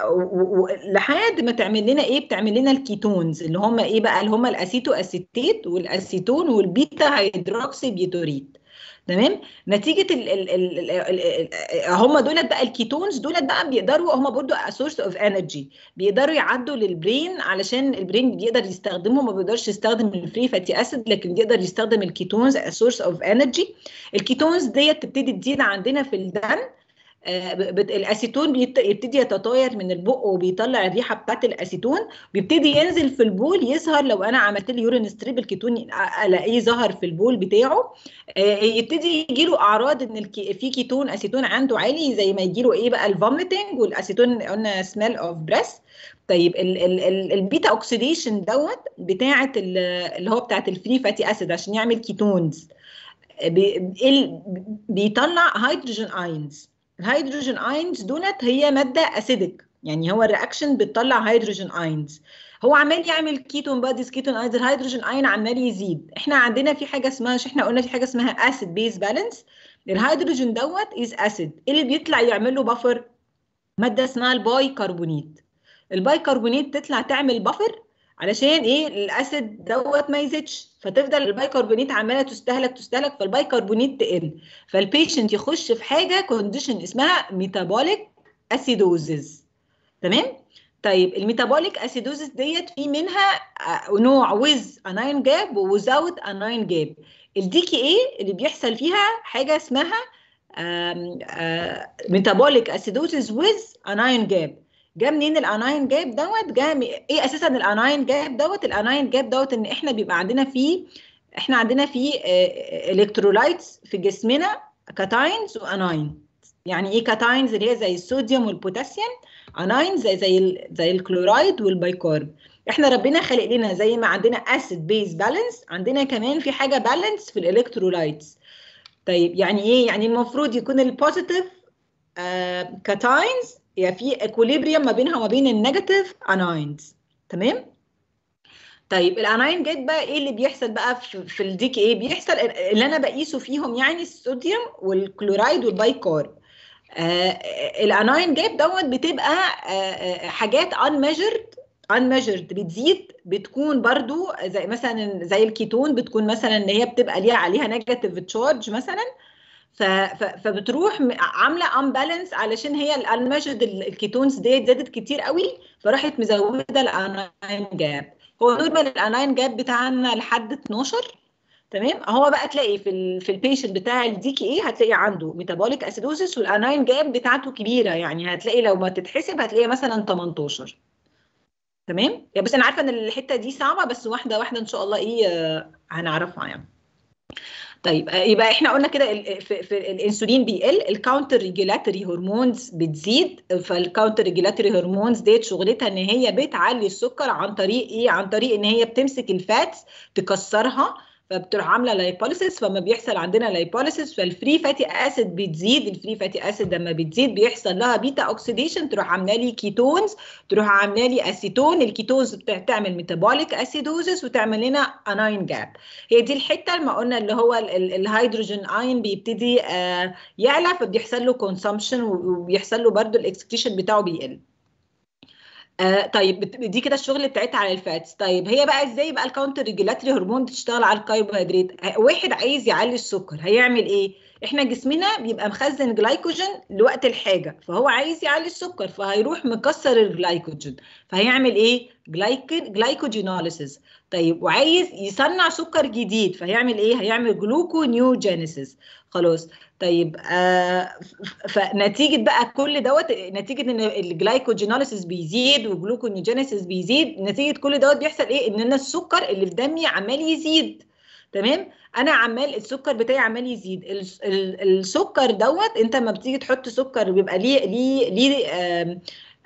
لحد ما تعمل لنا ايه بتعمل لنا الكيتونز اللي هم ايه بقى اللي هم الاسيتو اسيتيت والاسيتون والبيتا هيدروكسي بيوتوريت تمام نتيجه ال ال ال ال ال هم دولت بقى الكيتونز دولت بقى بيقدروا هم برضو سورس اوف انرجي بيقدروا يعدوا للبرين علشان البرين بيقدر يستخدمهم ما بيقدرش يستخدم الفري فاتي اسيد لكن بيقدر يستخدم الكيتونز سورس اوف انرجي الكيتونز ديت تبتدي تزيد عندنا في الدم آه، بت- الاسيتون بيت- يبتدي يتطاير من البق وبيطلع الريحه بتاعت الاسيتون بيبتدي ينزل في البول يظهر لو انا عملت له يورين ستريب الكيتون الاقيه ظهر في البول بتاعه آه، يبتدي يجي له اعراض ان الكي في كيتون اسيتون عنده عالي زي ما يجي له ايه بقى الفوميتنج والاسيتون قلنا سميل اوف بريس طيب ال ال ال البيتا اوكسيديشن دوت بتاعه ال- اللي هو بتاعه الفري فاتي اسيد عشان يعمل كيتونز بي- ال- بيطلع هيدروجين اينز الهيدروجين اينز دولت هي ماده اسيدك يعني هو الرياكشن بتطلع هيدروجين اينز هو عمال يعمل كيتون باديز كيتون اينز الهيدروجين اين عمال يزيد احنا عندنا في حاجه اسمها مش احنا قلنا في حاجه اسمها اسيد بيز بالانس الهيدروجين دوت از اسيد ايه اللي بيطلع يعمل له بفر ماده اسمها الباي كربونيت الباي كربونيت تطلع تعمل بفر علشان ايه الاسيد دوت ما يزيدش فتفضل الباي كربونيت عماله تستهلك تستهلك فالباي كربونيت تقل فالبيشنت يخش في حاجه كونديشن اسمها ميتابوليك اسيدوزز تمام طيب الميتابوليك اسيدوزز ديت في منها آه، نوع ويز اناين جاب ووزاوت اناين جاب الدي كي اي اللي بيحصل فيها حاجه اسمها ميتابوليك اسيدوزز ويز اناين جاب جه منين الاناين جاب دوت جه م- ايه اساسا الاناين جاب دوت الاناين جاب دوت ان احنا بيبقى عندنا فيه احنا عندنا فيه الكترولايتس في جسمنا كاتاينز واناين يعني ايه كاتاينز اللي هي زي الصوديوم والبوتاسيوم اناين زي زي ال- زي الكلورايد والبيكارب احنا ربنا خلق لنا زي ما عندنا اسيد بيز بالانس عندنا كمان في حاجه بالانس في الالكترولايتس طيب يعني ايه يعني المفروض يكون البوزيتيف كاتاينز يعني في اكوليبريم ما بينها وما بين النيجاتيف اناينز تمام طيب الاناين جيت بقى ايه اللي بيحصل بقى في, في الدي كي ايه بيحصل اللي انا بقيسه فيهم يعني الصوديوم والكلورايد والبايكارب آه الاناين جاب دوت بتبقى آه آه حاجات unmeasured unmeasured بتزيد بتكون برضو زي مثلا زي الكيتون بتكون مثلا ان هي بتبقى ليها عليها نيجاتيف تشارج مثلا ف- ف- فبتروح م- عامله امبالانس علشان هي الانمجد الكيتونز ديت زادت كتير قوي فراحت مزوده الاناين جاب هو نورمال الاناين جاب بتاعنا لحد 12 تمام هو بقى تلاقي في ال في البيشنت بتاع الدي كي اي هتلاقي عنده ميتابوليك اسيدوزس والاناين جاب بتاعته كبيره يعني هتلاقي لو ما تتحسب هتلاقي مثلا 18 تمام يعني بس انا عارفه ان الحته دي صعبه بس واحده واحده ان شاء الله ايه آه، هنعرفها يعني طيب آه، يبقى احنا قلنا كده ال- في, في الانسولين بيقل الكاونتر ريجولاتوري هرمونز بتزيد فالكاونتر ريجولاتوري هرمونز ديت شغلتها ان هي بتعلي السكر عن طريق ايه عن طريق ان هي بتمسك الفاتس تكسرها فبتروح عامله لايبوليسيس فما بيحصل عندنا لايبوليسيس فالفري فاتي اسيد بتزيد الفري فاتي اسيد لما بتزيد بيحصل لها بيتا اوكسيديشن تروح عامله لي كيتونز تروح عامله لي اسيتون الكيتونز بتعمل ميتابوليك اسيدوزس وتعمل لنا اناين جاب هي دي الحته اللي ما قلنا اللي هو ال- ال- الهيدروجين اين بيبتدي آه، يعلى فبيحصل له كونسامشن وبيحصل له برضو الاكسكريشن بتاعه بيقل آه طيب بت- دي كده الشغل بتاعتها على الفاتس طيب هي بقى ازاي بقى الكاونتر ريجولاتوري هرمون بتشتغل على الكربوهيدرات ه- واحد عايز يعلي السكر هيعمل ايه احنا جسمنا بيبقى مخزن جلايكوجين لوقت الحاجه فهو عايز يعلي السكر فهيروح مكسر الجلايكوجين فهيعمل ايه جلايك جلايكوجينوليسيس طيب وعايز يصنع سكر جديد فهيعمل ايه هيعمل جلوكونيوجينيسيس خلاص طيب آه ف- فنتيجه بقى كل دوت نتيجه ان الجلايكوجينوليسيس بيزيد والجلوكونيوجينيسيس بيزيد نتيجه كل دوت بيحصل ايه ان انا السكر اللي في دمي عمال يزيد تمام انا عمال السكر بتاعي عمال يزيد ال- ال- السكر دوت انت لما بتيجي تحط سكر بيبقى ليه ليه ليه آم،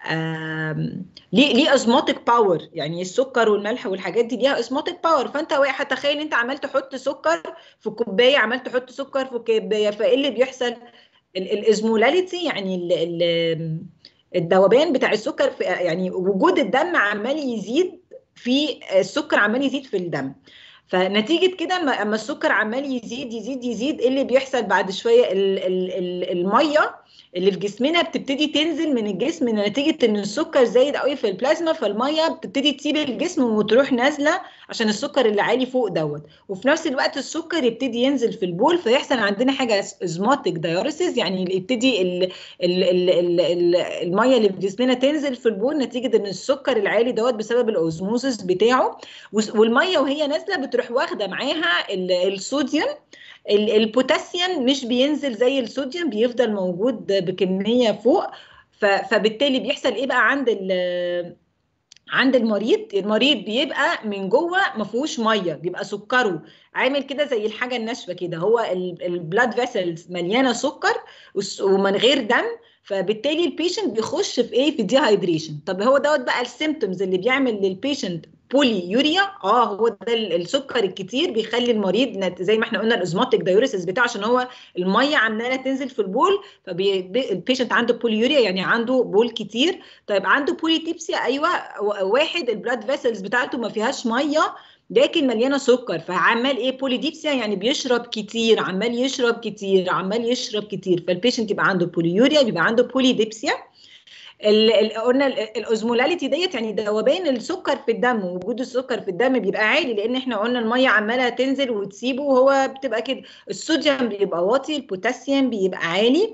آم، ليه ليه ازماتيك باور يعني السكر والملح والحاجات دي ليها ازماتيك باور فانت واحد تخيل انت عمال تحط سكر في كوبايه عمال تحط سكر في كوبايه فايه اللي بيحصل الازمولاليتي يعني ال ال الذوبان بتاع السكر في يعني وجود الدم عمال يزيد في السكر عمال يزيد في الدم فنتيجه كده اما أما السكر عمال يزيد يزيد يزيد ايه اللي بيحصل بعد شويه ال ال ال الميه اللي في جسمنا بتبتدي تنزل من الجسم نتيجه ان السكر زايد قوي في البلازما فالميه بتبتدي تسيب الجسم وتروح نازله عشان السكر اللي عالي فوق دوت وفي نفس الوقت السكر يبتدي ينزل في البول فيحصل عندنا حاجه ازماتيك دايوريسيس يعني يبتدي ال ال ال ال ال الميه اللي في جسمنا تنزل في البول نتيجه ان السكر العالي دوت بسبب الاوزموزس بتاعه وس- والميه وهي نازله بتروح واخده معاها ال- الصوديوم ال- البوتاسيوم مش بينزل زي الصوديوم بيفضل موجود بكميه فوق ف- فبالتالي بيحصل ايه بقى عند ال- عند المريض المريض بيبقى من جوه ما فيهوش ميه بيبقى سكره عامل كده زي الحاجه الناشفه كده هو البلاد فيسلز مليانه سكر والس- ومن غير دم فبالتالي البيشنت بيخش في ايه في ديهايدريشن طب هو دوت بقى السيمتومز اللي بيعمل للبيشنت بولي يوريا اه هو ده ال- السكر الكتير بيخلي المريض نت- زي ما احنا قلنا الازماتيك دايوريسيس بتاعه عشان هو الميه عماله تنزل في البول فالبيشنت عنده بولي يوريا يعني عنده بول كتير طيب عنده بوليتيبسيا ايوه و- واحد البلاد فيسلز بتاعته ما فيهاش ميه لكن مليانه سكر فعمال ايه بوليديبسيا يعني بيشرب كتير عمال يشرب كتير عمال يشرب كتير فالبيشنت يبقى عنده بوليوريا بيبقى عنده بوليديبسيا ال- ال- قلنا ال- الاوزمولاليتي ديت يعني ذوبان السكر في الدم وجود السكر في الدم بيبقى عالي لان احنا قلنا الميه عماله تنزل وتسيبه وهو بتبقى كده الصوديوم بيبقى واطي البوتاسيوم بيبقى عالي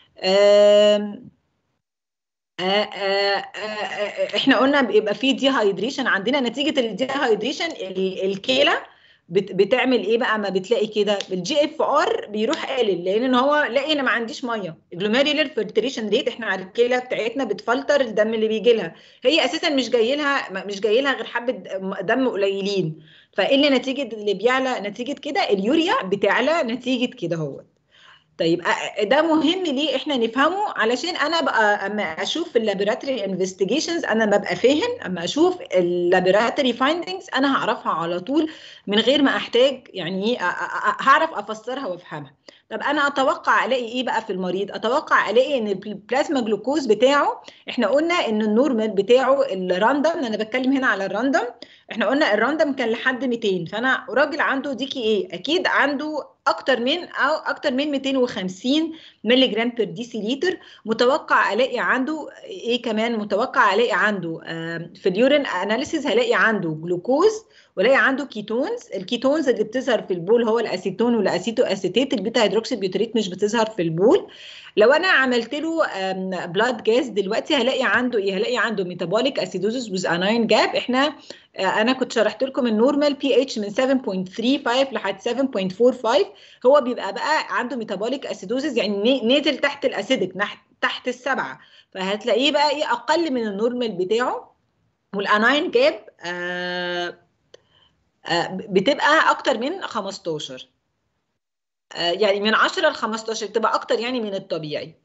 آم، آه، آه، آه، احنا قلنا بيبقى في ديهايدريشن عندنا نتيجه الديهايدريشن الكلى بت- بتعمل ايه بقى ما بتلاقي كده الجي اف ار بيروح قالل لان هو لاقي انا ما عنديش ميه الجلوميريولار فلتريشن ريت احنا على الكلى بتاعتنا بتفلتر الدم اللي بيجي لها هي اساسا مش جاي لها مش جاي لها غير حبه دم قليلين فايه اللي نتيجه اللي بيعلى نتيجه كده اليوريا بتعلى نتيجه كده هو طيب أ- ده مهم ليه احنا نفهمه علشان انا بقى اما اشوف في اللابوراتوري انفستيجيشنز انا ببقى فاهم اما اشوف اللابوراتوري فايندنجز انا هعرفها على طول من غير ما احتاج يعني ايه أ- أ- أ- هعرف افسرها وافهمها طب انا اتوقع الاقي ايه بقى في المريض اتوقع الاقي ان البلازما جلوكوز بتاعه احنا قلنا ان النورمال بتاعه الراندوم انا بتكلم هنا على الراندوم احنا قلنا الراندوم كان لحد 200 فانا راجل عنده دي كي ايه اكيد عنده اكتر من او اكتر من 250 مللي جرام بير ديسيليتر متوقع الاقي عنده ايه كمان متوقع الاقي عنده آم، في اليورين اناليسيز هلاقي عنده جلوكوز والاقي عنده كيتونز الكيتونز اللي بتظهر في البول هو الاسيتون والاسيتو اسيتيت البيتا هيدروكسي بيوتريت مش بتظهر في البول لو انا عملت له بلاد جاز دلوقتي هلاقي عنده ايه هلاقي عنده ميتابوليك اسيدوزس ويز اناين جاب احنا آه، انا كنت شرحت لكم النورمال بي اتش من 7.35 لحد 7.45 هو بيبقى بقى عنده ميتابوليك اسيدوزز يعني ن- نازل تحت الاسيدك نحت تحت السبعه فهتلاقيه بقى ايه اقل من النورمال بتاعه والاناين جاب آه آه بتبقى اكتر من 15 آه يعني من 10 ل 15 بتبقى اكتر يعني من الطبيعي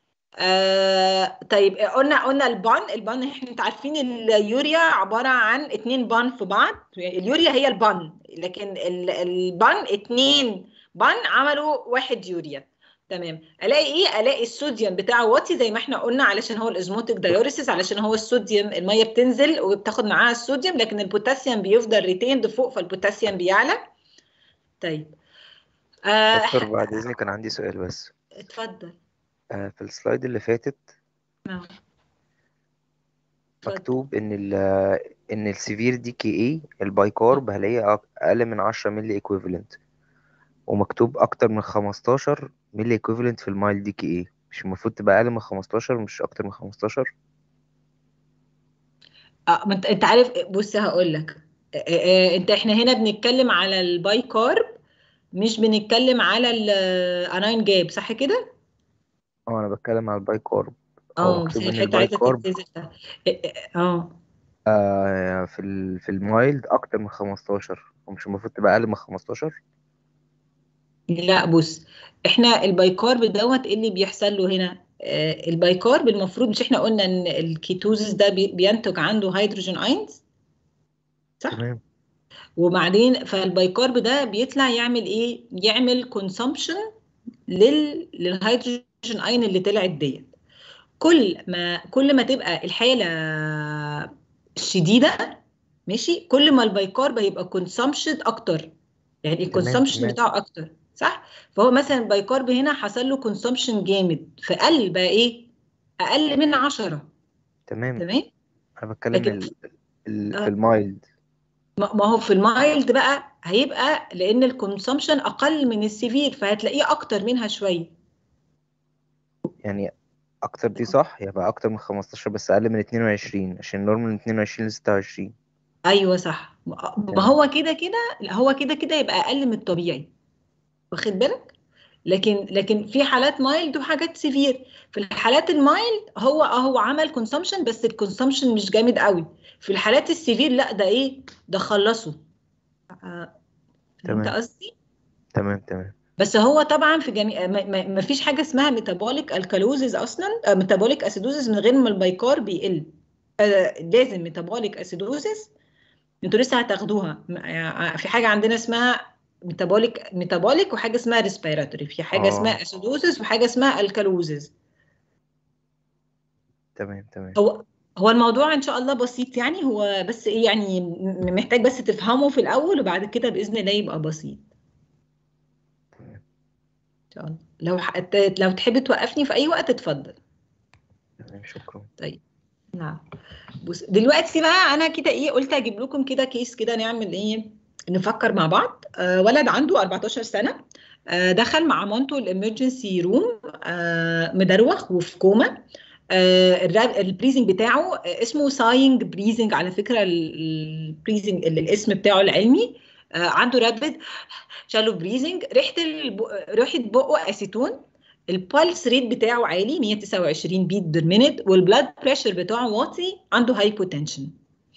آه طيب قلنا قلنا البان البان احنا انتوا عارفين اليوريا عباره عن اتنين بان في بعض اليوريا هي البان لكن ال- البان اتنين بان عملوا واحد يوريا تمام الاقي ايه الاقي الصوديوم بتاعه واطي زي ما احنا قلنا علشان هو الازموتيك دايوريسيس علشان هو الصوديوم الميه بتنزل وبتاخد معاها الصوديوم لكن البوتاسيوم بيفضل ريتيند فوق فالبوتاسيوم بيعلى طيب آه دكتور بعد إذنك كان عندي سؤال بس اتفضل آه، في السلايد اللي فاتت نعم اتفضل. مكتوب إن ال إن السيفير دي كي إيه البايكارب هلاقيه أق- أقل من 10 ملي إيكويفالنت ومكتوب أكتر من 15 ملي إيكويفالنت في المايل دي كي إيه مش المفروض تبقى أقل من 15 مش أكتر من 15 اه ما انت انت عارف بص هقول لك آه، آه، انت احنا هنا بنتكلم على الباي كارب مش بنتكلم على الاناين جاب صح كده؟ اه أنا بتكلم على البايكارب هو اه بس مكتوب هي إن الحته عايزه البايكارب تتنزل تحت. اه اه آه، في ال في المايلد أكتر من 15 ومش المفروض تبقى أقل من 15 لا بص احنا البايكارب دوت ايه اللي بيحصل له هنا آه، البايكارب المفروض مش احنا قلنا ان الكيتوزيس ده بي- بينتج عنده هيدروجين اينز صح تمام وبعدين فالبايكارب ده بيطلع يعمل ايه يعمل كونسامشن لل للهيدروجين اين اللي طلعت ديت كل ما كل ما تبقى الحاله شديده ماشي كل ما البايكارب هيبقى كونسامشن اكتر يعني الكونسامشن تمام. بتاعه اكتر صح فهو مثلا البايكارب هنا حصل له كونسامشن جامد فقل بقى ايه اقل من 10 تمام تمام انا بتكلم لكن ال... ال... آه. في المايلد ما ما هو في المايلد بقى هيبقى لان الكونسامشن اقل من السيفير فهتلاقيه اكتر منها شويه يعني اكتر دي صح يبقى اكتر من 15 بس اقل من 22 عشان نورمال من 22 ل 26 ايوه صح ما ما هو كده كده لا هو كده كده يبقى اقل من الطبيعي واخد بالك لكن لكن في حالات مايلد وحاجات سيفير في الحالات المايلد هو اه هو عمل كونسامشن بس الكونسامشن مش جامد قوي في الحالات السيفير لا ده ايه ده خلصه آه، فهمت تمام. قصدي تمام تمام بس هو طبعا في جميع ما- ما ما فيش حاجه اسمها ميتابوليك الكالوزز اصلا ميتابوليك اسيدوزز من غير ما البيكار بيقل آه، لازم ميتابوليك اسيدوزز انتوا لسه هتاخدوها م- يعني في حاجه عندنا اسمها ميتابوليك ميتابوليك وحاجه اسمها ريسبيراتوري في حاجه آه. اسمها اسيدوزز وحاجه اسمها الكالوزز تمام تمام هو هو الموضوع ان شاء الله بسيط يعني هو بس ايه يعني م- محتاج بس تفهمه في الاول وبعد كده باذن الله يبقى بسيط تمام. ان شاء الله لو ح- ت- لو تحب توقفني في اي وقت اتفضل تمام شكرا نعم بص دلوقتي بقى انا كده ايه قلت اجيب لكم كده كيس كده نعمل ايه نفكر مع بعض آه ولد عنده 14 سنه آه دخل مع مامته الامرجنسي روم آه مدروخ وفي كوما آه الرا- البريزنج بتاعه آه، اسمه ساينج بريزنج على فكره البريزنج الاسم بتاعه العلمي آه عنده رابد شالو بريزنج ريحه الب... ريحه بقه اسيتون البالس ريت بتاعه عالي 129 بيت بير مينيت والبلاد بريشر بتاعه واطي عنده هايبوتنشن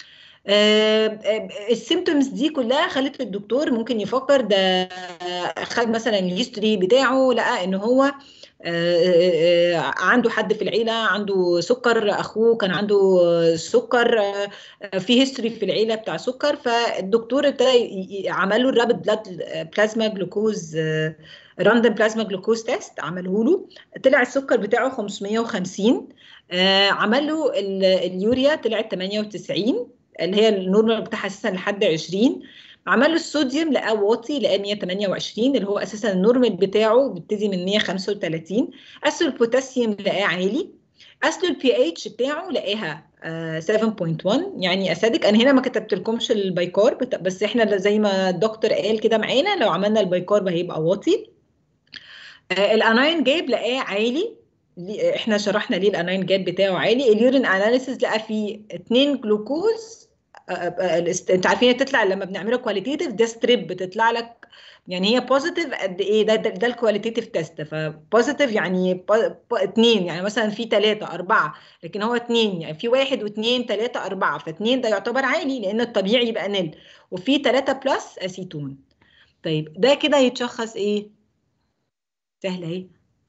السيمتومز دي كلها خلت الدكتور ممكن يفكر ده خد مثلا الهيستوري بتاعه لقى ان هو آه، آه، آه، عنده حد في العيله عنده سكر اخوه كان عنده سكر آه، في هيستوري في العيله بتاع سكر فالدكتور ابتدى ي- ي- عمل له الرابد بلاد بلازما جلوكوز راندوم بلازما جلوكوز تيست عمله له طلع السكر بتاعه 550 آه، عمل له ال- اليوريا طلعت 98 اللي هي النورمال بتاعها اساسا لحد 20 عمل له الصوديوم لقاه واطي لقاه 128 اللي هو اساسا النورمال بتاعه بيبتدي من 135 قاسوا البوتاسيوم لقاه عالي قاسوا البي اتش بتاعه لقاها آه، 7.1 يعني اسادك انا هنا ما كتبت لكمش البايكارب بس احنا زي ما الدكتور قال كده معانا لو عملنا البايكارب هيبقى واطي آه، الاناين جاب لقاه عالي ليه- احنا شرحنا ليه الاناين جاب بتاعه عالي اليورين اناليسيس لقى فيه 2 جلوكوز آه، آه، الاست- انت عارفين هي تطلع لما بنعملها كواليتيتيف ده ستريب بتطلع لك يعني هي بوزيتيف قد ايه ده ده, ده الكواليتيتيف تيست فبوزيتيف يعني ب- ب- اتنين يعني مثلا في ثلاثة أربعة لكن هو اتنين يعني في واحد واثنين ثلاثة أربعة فاتنين ده يعتبر عالي لأن الطبيعي يبقى نل وفي ثلاثة بلس أسيتون طيب ده كده يتشخص ايه؟ سهلة اهي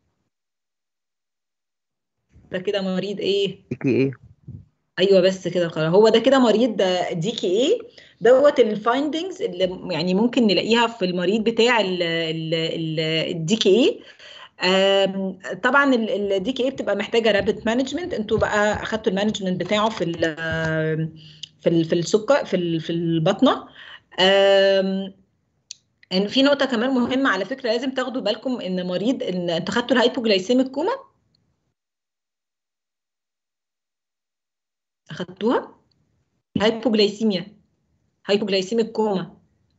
ده كده مريض ايه؟ ديكي ايه ايوه بس كده خلاص هو ده كده مريض ده دي كي ايه دوت الفايندنجز اللي يعني ممكن نلاقيها في المريض بتاع الدي كي ايه آم، طبعا الدي كي ايه بتبقى محتاجه رابid مانجمنت انتوا بقى اخدتوا المانجمنت بتاعه في ال في ال في السكر في ال- في البطنه آم، ان في نقطه كمان مهمه على فكره لازم تاخدوا بالكم ان مريض ان انتوا خدتوا الهايبوجلايسيميك كوما اخدتوها الهايبوجلايسيميا هايبوجلايسيميك كوما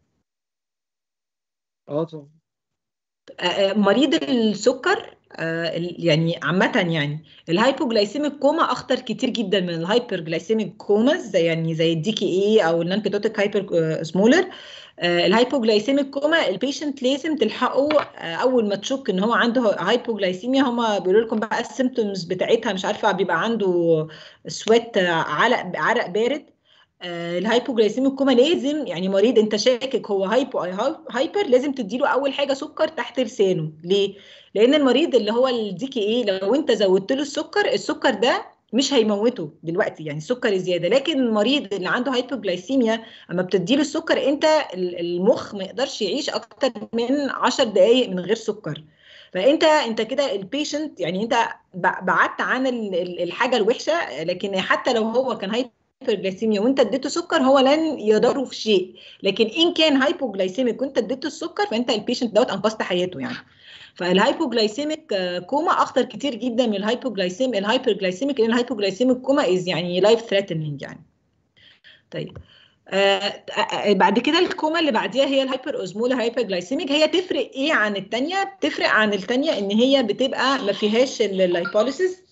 اه طبعا آه، آه، مريض السكر آه، ال- يعني عامة يعني الهايبوجلايسيميك كوما أخطر كتير جدا من الهايبرجلايسيميك كوماز زي يعني زي الدي كي اي أو النون كيتوتيك هايبر سمولر الهايبوجلايسيميك كوما البيشنت لازم تلحقه آه، أول ما تشك إن هو عنده هايبوجلايسيميا هما بيقولوا لكم بقى السيمتومز بتاعتها مش عارفة بيبقى عنده سويت عرق عرق بارد آه الهايبوجلايسيميك كوما لازم يعني مريض انت شاكك هو هايبو اي هايبر لازم تديله اول حاجه سكر تحت لسانه ليه لان المريض اللي هو الدي كي ايه لو انت زودت له السكر السكر ده مش هيموته دلوقتي يعني السكر الزياده لكن المريض اللي عنده هايبوجلايسيميا اما بتديله السكر انت المخ ما يقدرش يعيش اكتر من 10 دقائق من غير سكر فانت انت كده البيشنت يعني انت بعدت عن الحاجه الوحشه لكن حتى لو هو كان هايبوجلايسيميا وانت اديته سكر هو لن يضره في شيء لكن ان كان هايبوجلايسيميك وانت اديته السكر فانت البيشنت دوت انقذت حياته يعني فالهايبوجلايسيميك كوما اخطر كتير جدا من الهايبوجلايسيميك الهايبرجلايسيميك لان الهايبوجلايسيميك كوما از يعني لايف ثريتنينج يعني طيب آه بعد كده الكوما اللي بعديها هي الهايبر اوزمول هايبرجلايسيميك هي تفرق ايه عن الثانيه بتفرق عن الثانيه ان هي بتبقى ما فيهاش اللايبوليسيس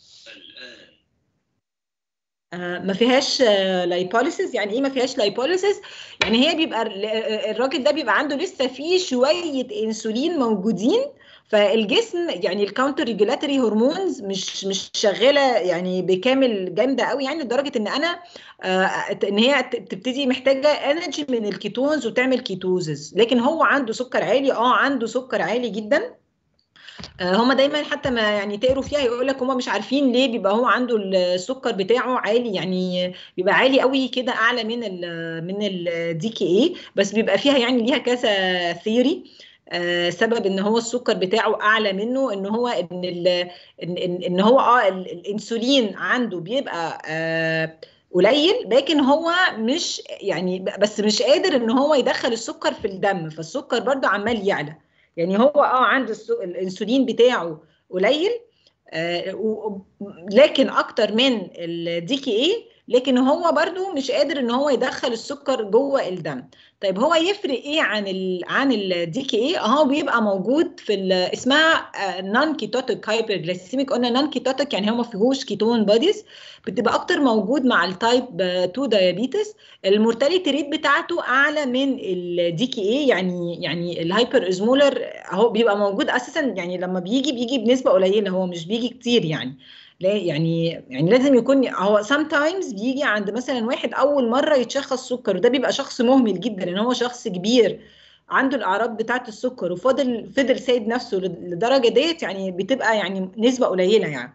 آه ما فيهاش آه لايبوليسيس يعني ايه ما فيهاش لايبوليسيس يعني هي بيبقى الراجل ده بيبقى عنده لسه فيه شويه انسولين موجودين فالجسم يعني الكاونتر ريجولاتوري هرمونز مش مش شغاله يعني بكامل جامده قوي يعني لدرجه ان انا آه ان هي تبتدي محتاجه انرجي من الكيتونز وتعمل كيتوزز لكن هو عنده سكر عالي اه عنده سكر عالي جدا آه هما دايما حتى ما يعني تقروا فيها يقول لك هما مش عارفين ليه بيبقى هو عنده السكر بتاعه عالي يعني بيبقى عالي قوي كده اعلى من ال من الدي كي اي بس بيبقى فيها يعني ليها كذا ثيوري آه سبب ان هو السكر بتاعه اعلى منه ان هو ان ال ان, إن, إن هو اه الانسولين عنده بيبقى آه قليل لكن هو مش يعني بس مش قادر ان هو يدخل السكر في الدم فالسكر برضه عمال يعلى يعني هو اه عنده الانسولين بتاعه قليل آه لكن اكتر من الدي كي اي لكن هو برضو مش قادر ان هو يدخل السكر جوه الدم طيب هو يفرق ايه عن ال عن الدي كي اي اهو بيبقى موجود في اسمها نون كيتوتيك هايبرجلايسيميك قلنا نون كيتوتيك يعني هو ما فيهوش كيتون بوديز بتبقى اكتر موجود مع التايب 2 دايابيتس المورتاليتي ريت بتاعته اعلى من الدي كي اي يعني يعني الهايبر ازمولر اهو بيبقى موجود اساسا يعني لما بيجي بيجي بنسبه قليله هو مش بيجي كتير يعني لا يعني يعني لازم يكون هو سام تايمز بيجي عند مثلا واحد اول مره يتشخص سكر وده بيبقى شخص مهمل جدا لان هو شخص كبير عنده الاعراض بتاعه السكر وفضل فضل سايد نفسه للدرجه ديت يعني بتبقى يعني نسبه قليله يعني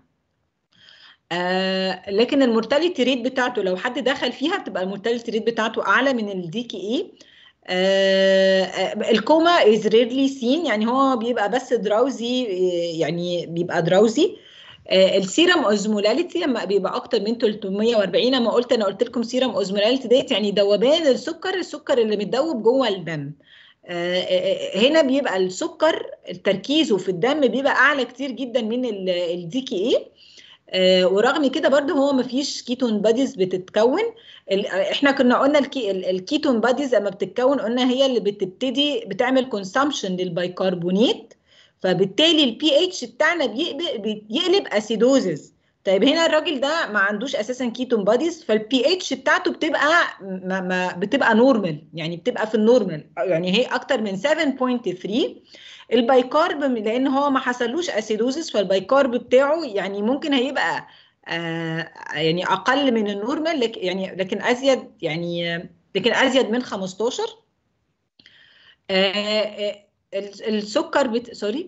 آه لكن المورتاليتي ريت بتاعته لو حد دخل فيها بتبقى المورتاليتي ريت بتاعته اعلى من الدي كي اي آه الكوما از ريرلي سين يعني هو بيبقى بس دراوزي يعني بيبقى دراوزي آه السيرم اوزمولاليتي لما بيبقى اكتر من 340 لما قلت انا قلت لكم سيرم اوزمولاليتي ديت يعني ذوبان السكر السكر اللي متدوب جوه الدم آه هنا بيبقى السكر تركيزه في الدم بيبقى اعلى كتير جدا من الدي كي اي آه ورغم كده برضه هو ما فيش كيتون باديز بتتكون احنا كنا قلنا الكي الكيتون باديز لما بتتكون قلنا هي اللي بتبتدي بتعمل كونسامشن للبيكربونات فبالتالي البي اتش بتاعنا بيقلب اسيدوزز طيب هنا الراجل ده ما عندوش اساسا كيتون باديز فالبي اتش بتاعته بتبقى ما ما بتبقى نورمال يعني بتبقى في النورمال يعني هي اكتر من 7.3 البايكارب لان هو ما حصلوش اسيدوزس فالبايكارب بتاعه يعني ممكن هيبقى آه يعني اقل من النورمال لك يعني لكن ازيد يعني لكن ازيد من 15 آه السكر بت... سوري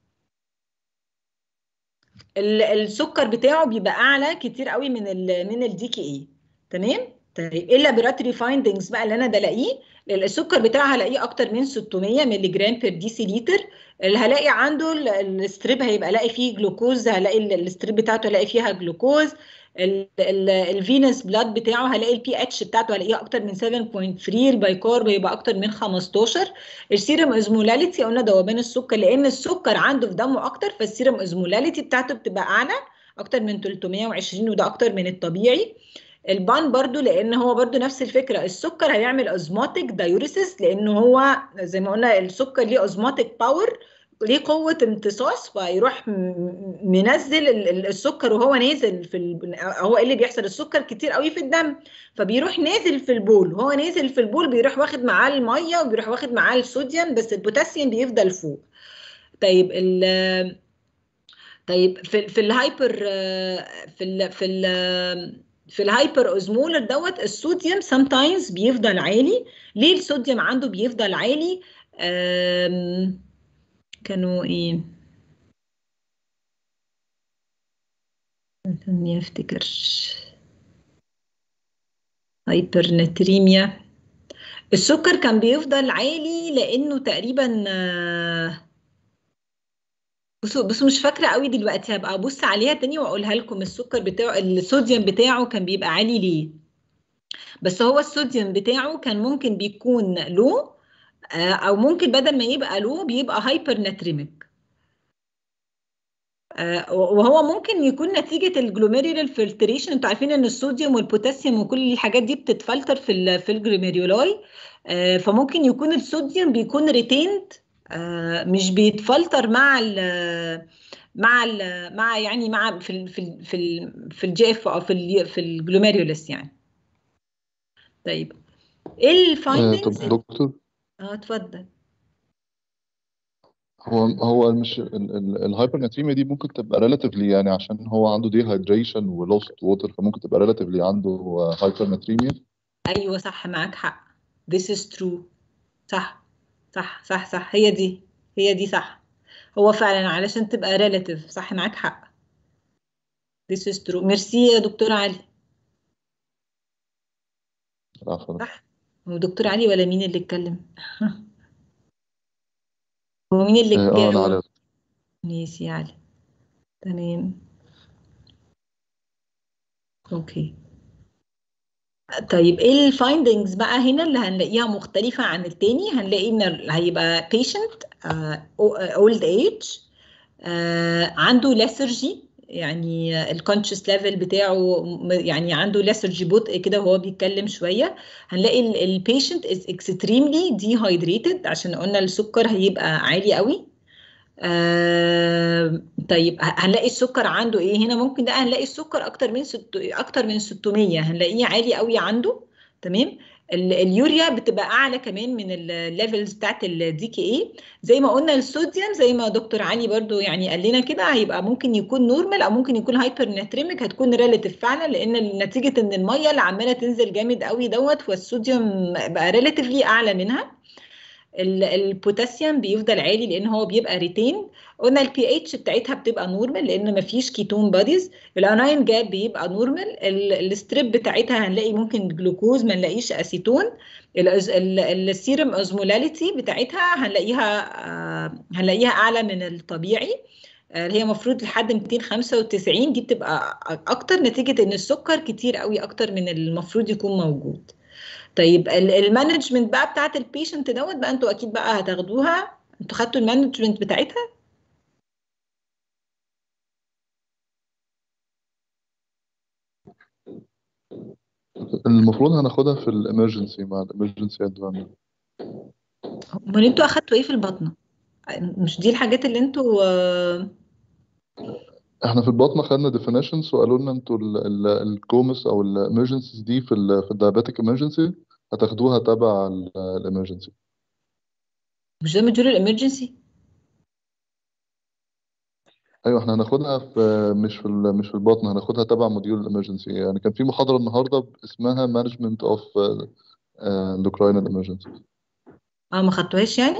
السكر بتاعه بيبقى اعلى كتير قوي من ال من الدي كي اي تمام طيب ايه اللابوراتوري فايندنجز بقى اللي انا بلاقيه السكر بتاعه هلاقيه اكتر من 600 مللي جرام بير ديسي لتر اللي هلاقي عنده الستريب هيبقى الاقي فيه جلوكوز هلاقي الستريب بتاعته هلاقي فيها جلوكوز الفينس بلاد بتاعه هلاقي البي اتش بتاعته هلاقيها اكتر من 7.3 البايكارب هيبقى اكتر من 15 السيرم ازمولاليتي قلنا ذوبان السكر لان السكر عنده في دمه اكتر فالسيرم ازمولاليتي بتاعته بتبقى اعلى اكتر من 320 وده اكتر من الطبيعي البان برضو لان هو برضو نفس الفكره السكر هيعمل ازماتيك دايوريسيس لان هو زي ما قلنا السكر ليه ازماتيك باور ليه قوة امتصاص فيروح منزل السكر وهو نازل في ال... هو ايه اللي بيحصل السكر كتير قوي في الدم فبيروح نازل في البول وهو نازل في البول بيروح واخد معاه المية وبيروح واخد معاه الصوديوم بس البوتاسيوم بيفضل فوق طيب ال طيب في في الهايبر في ال في ال في الهايبر اوزمولر دوت الصوديوم sometimes بيفضل عالي ليه الصوديوم عنده بيفضل عالي أم... كانوا ايه خليني افتكر هايبرناتريميا السكر كان بيفضل عالي لانه تقريبا آه، بصوا بصوا مش فاكره قوي دلوقتي هبقى ابص عليها تاني واقولها لكم السكر بتاعه الصوديوم بتاعه كان بيبقى عالي ليه بس هو الصوديوم بتاعه كان ممكن بيكون لو آه، او ممكن بدل ما يبقى لو بيبقى هايبر ناتريميك آه، وهو ممكن يكون نتيجة الجلوميريال فلتريشن انتوا عارفين ان الصوديوم والبوتاسيوم وكل الحاجات دي بتتفلتر في ال في الجلوميرولاي آه، فممكن يكون الصوديوم بيكون ريتيند مش بيتفلتر مع ال مع ال مع يعني مع في ال في ال في ال في الجي اف او في ال في الجلوميريولس يعني طيب ايه آه، الفايندنجز طب دكتور اه اتفضل هو هو مش الهايبرناتريميا دي ممكن تبقى ريلاتيفلي يعني عشان هو عنده دي هايدريشن ولوست ووتر فممكن تبقى ريلاتيفلي عنده هايبرناتريميا ايوه صح معاك حق this is true صح صح صح صح هي دي هي دي صح هو فعلا علشان تبقى relative صح معاك حق this is true ميرسي يا دكتور علي عفوا صح هو دكتور علي ولا مين اللي اتكلم هو مين اللي اه آه، انا جاوب على ماشي يا علي تمام اوكي طيب ايه الفايندنجز بقى هنا اللي هنلاقيها مختلفة عن التاني هنلاقي ان ال- هيبقى patient uh, old age uh, عنده lethargy يعني الكونشس ليفل بتاعه م- يعني عنده lethargy بطء كده وهو بيتكلم شوية هنلاقي البيشنت is extremely dehydrated عشان قلنا السكر هيبقى عالي قوي آه طيب ه- هنلاقي السكر عنده ايه هنا ممكن ده هنلاقي السكر اكتر من ست... اكتر من 600 هنلاقيه عالي قوي عنده تمام ال- اليوريا بتبقى اعلى كمان من الليفلز بتاعت الدي كي اي زي ما قلنا الصوديوم زي ما دكتور علي برضو يعني قال لنا كده هيبقى ممكن يكون نورمال او ممكن يكون هايبر ناتريميك هتكون ريلاتيف فعلا لان نتيجه ان الميه اللي عماله تنزل جامد قوي دوت والصوديوم بقى ريلاتيفلي اعلى منها ال- البوتاسيوم بيفضل عالي لان هو بيبقى ريتين قلنا البي اتش بتاعتها بتبقى نورمال لان مفيش كيتون باديز الاناين جاب بيبقى نورمال ال- الستريب بتاعتها هنلاقي ممكن جلوكوز ما نلاقيش اسيتون الأز- ال- السيرم اوزمولاليتي بتاعتها هنلاقيها آه، هنلاقيها اعلى من الطبيعي آه، هي المفروض لحد 295 دي بتبقى اكتر نتيجة ان السكر كتير قوي اكتر من المفروض يكون موجود طيب ال- المانجمنت بقى بتاعت البيشنت دوت بقى انتوا اكيد بقى هتاخدوها انتوا خدتوا المانجمنت بتاعتها المفروض هناخدها في الامرجنسي مع الامرجنسي ادفانس امال انتوا اخدتوا ايه في البطنه مش دي الحاجات اللي انتوا آه، احنا في البطنه خدنا definitions وقالوا لنا انتوا الكومس او الامرجنسيز دي في ال في الدايابيتك امرجنسي هتاخدوها تبع الامرجنسي مش ده مديول الامرجنسي ايوه احنا هناخدها في مش في ال- مش في البطن هناخدها تبع موديول الامرجنسي يعني كان في محاضره النهارده اسمها مانجمنت اوف اندوكراينال امرجنسي اه ما خدتوهاش يعني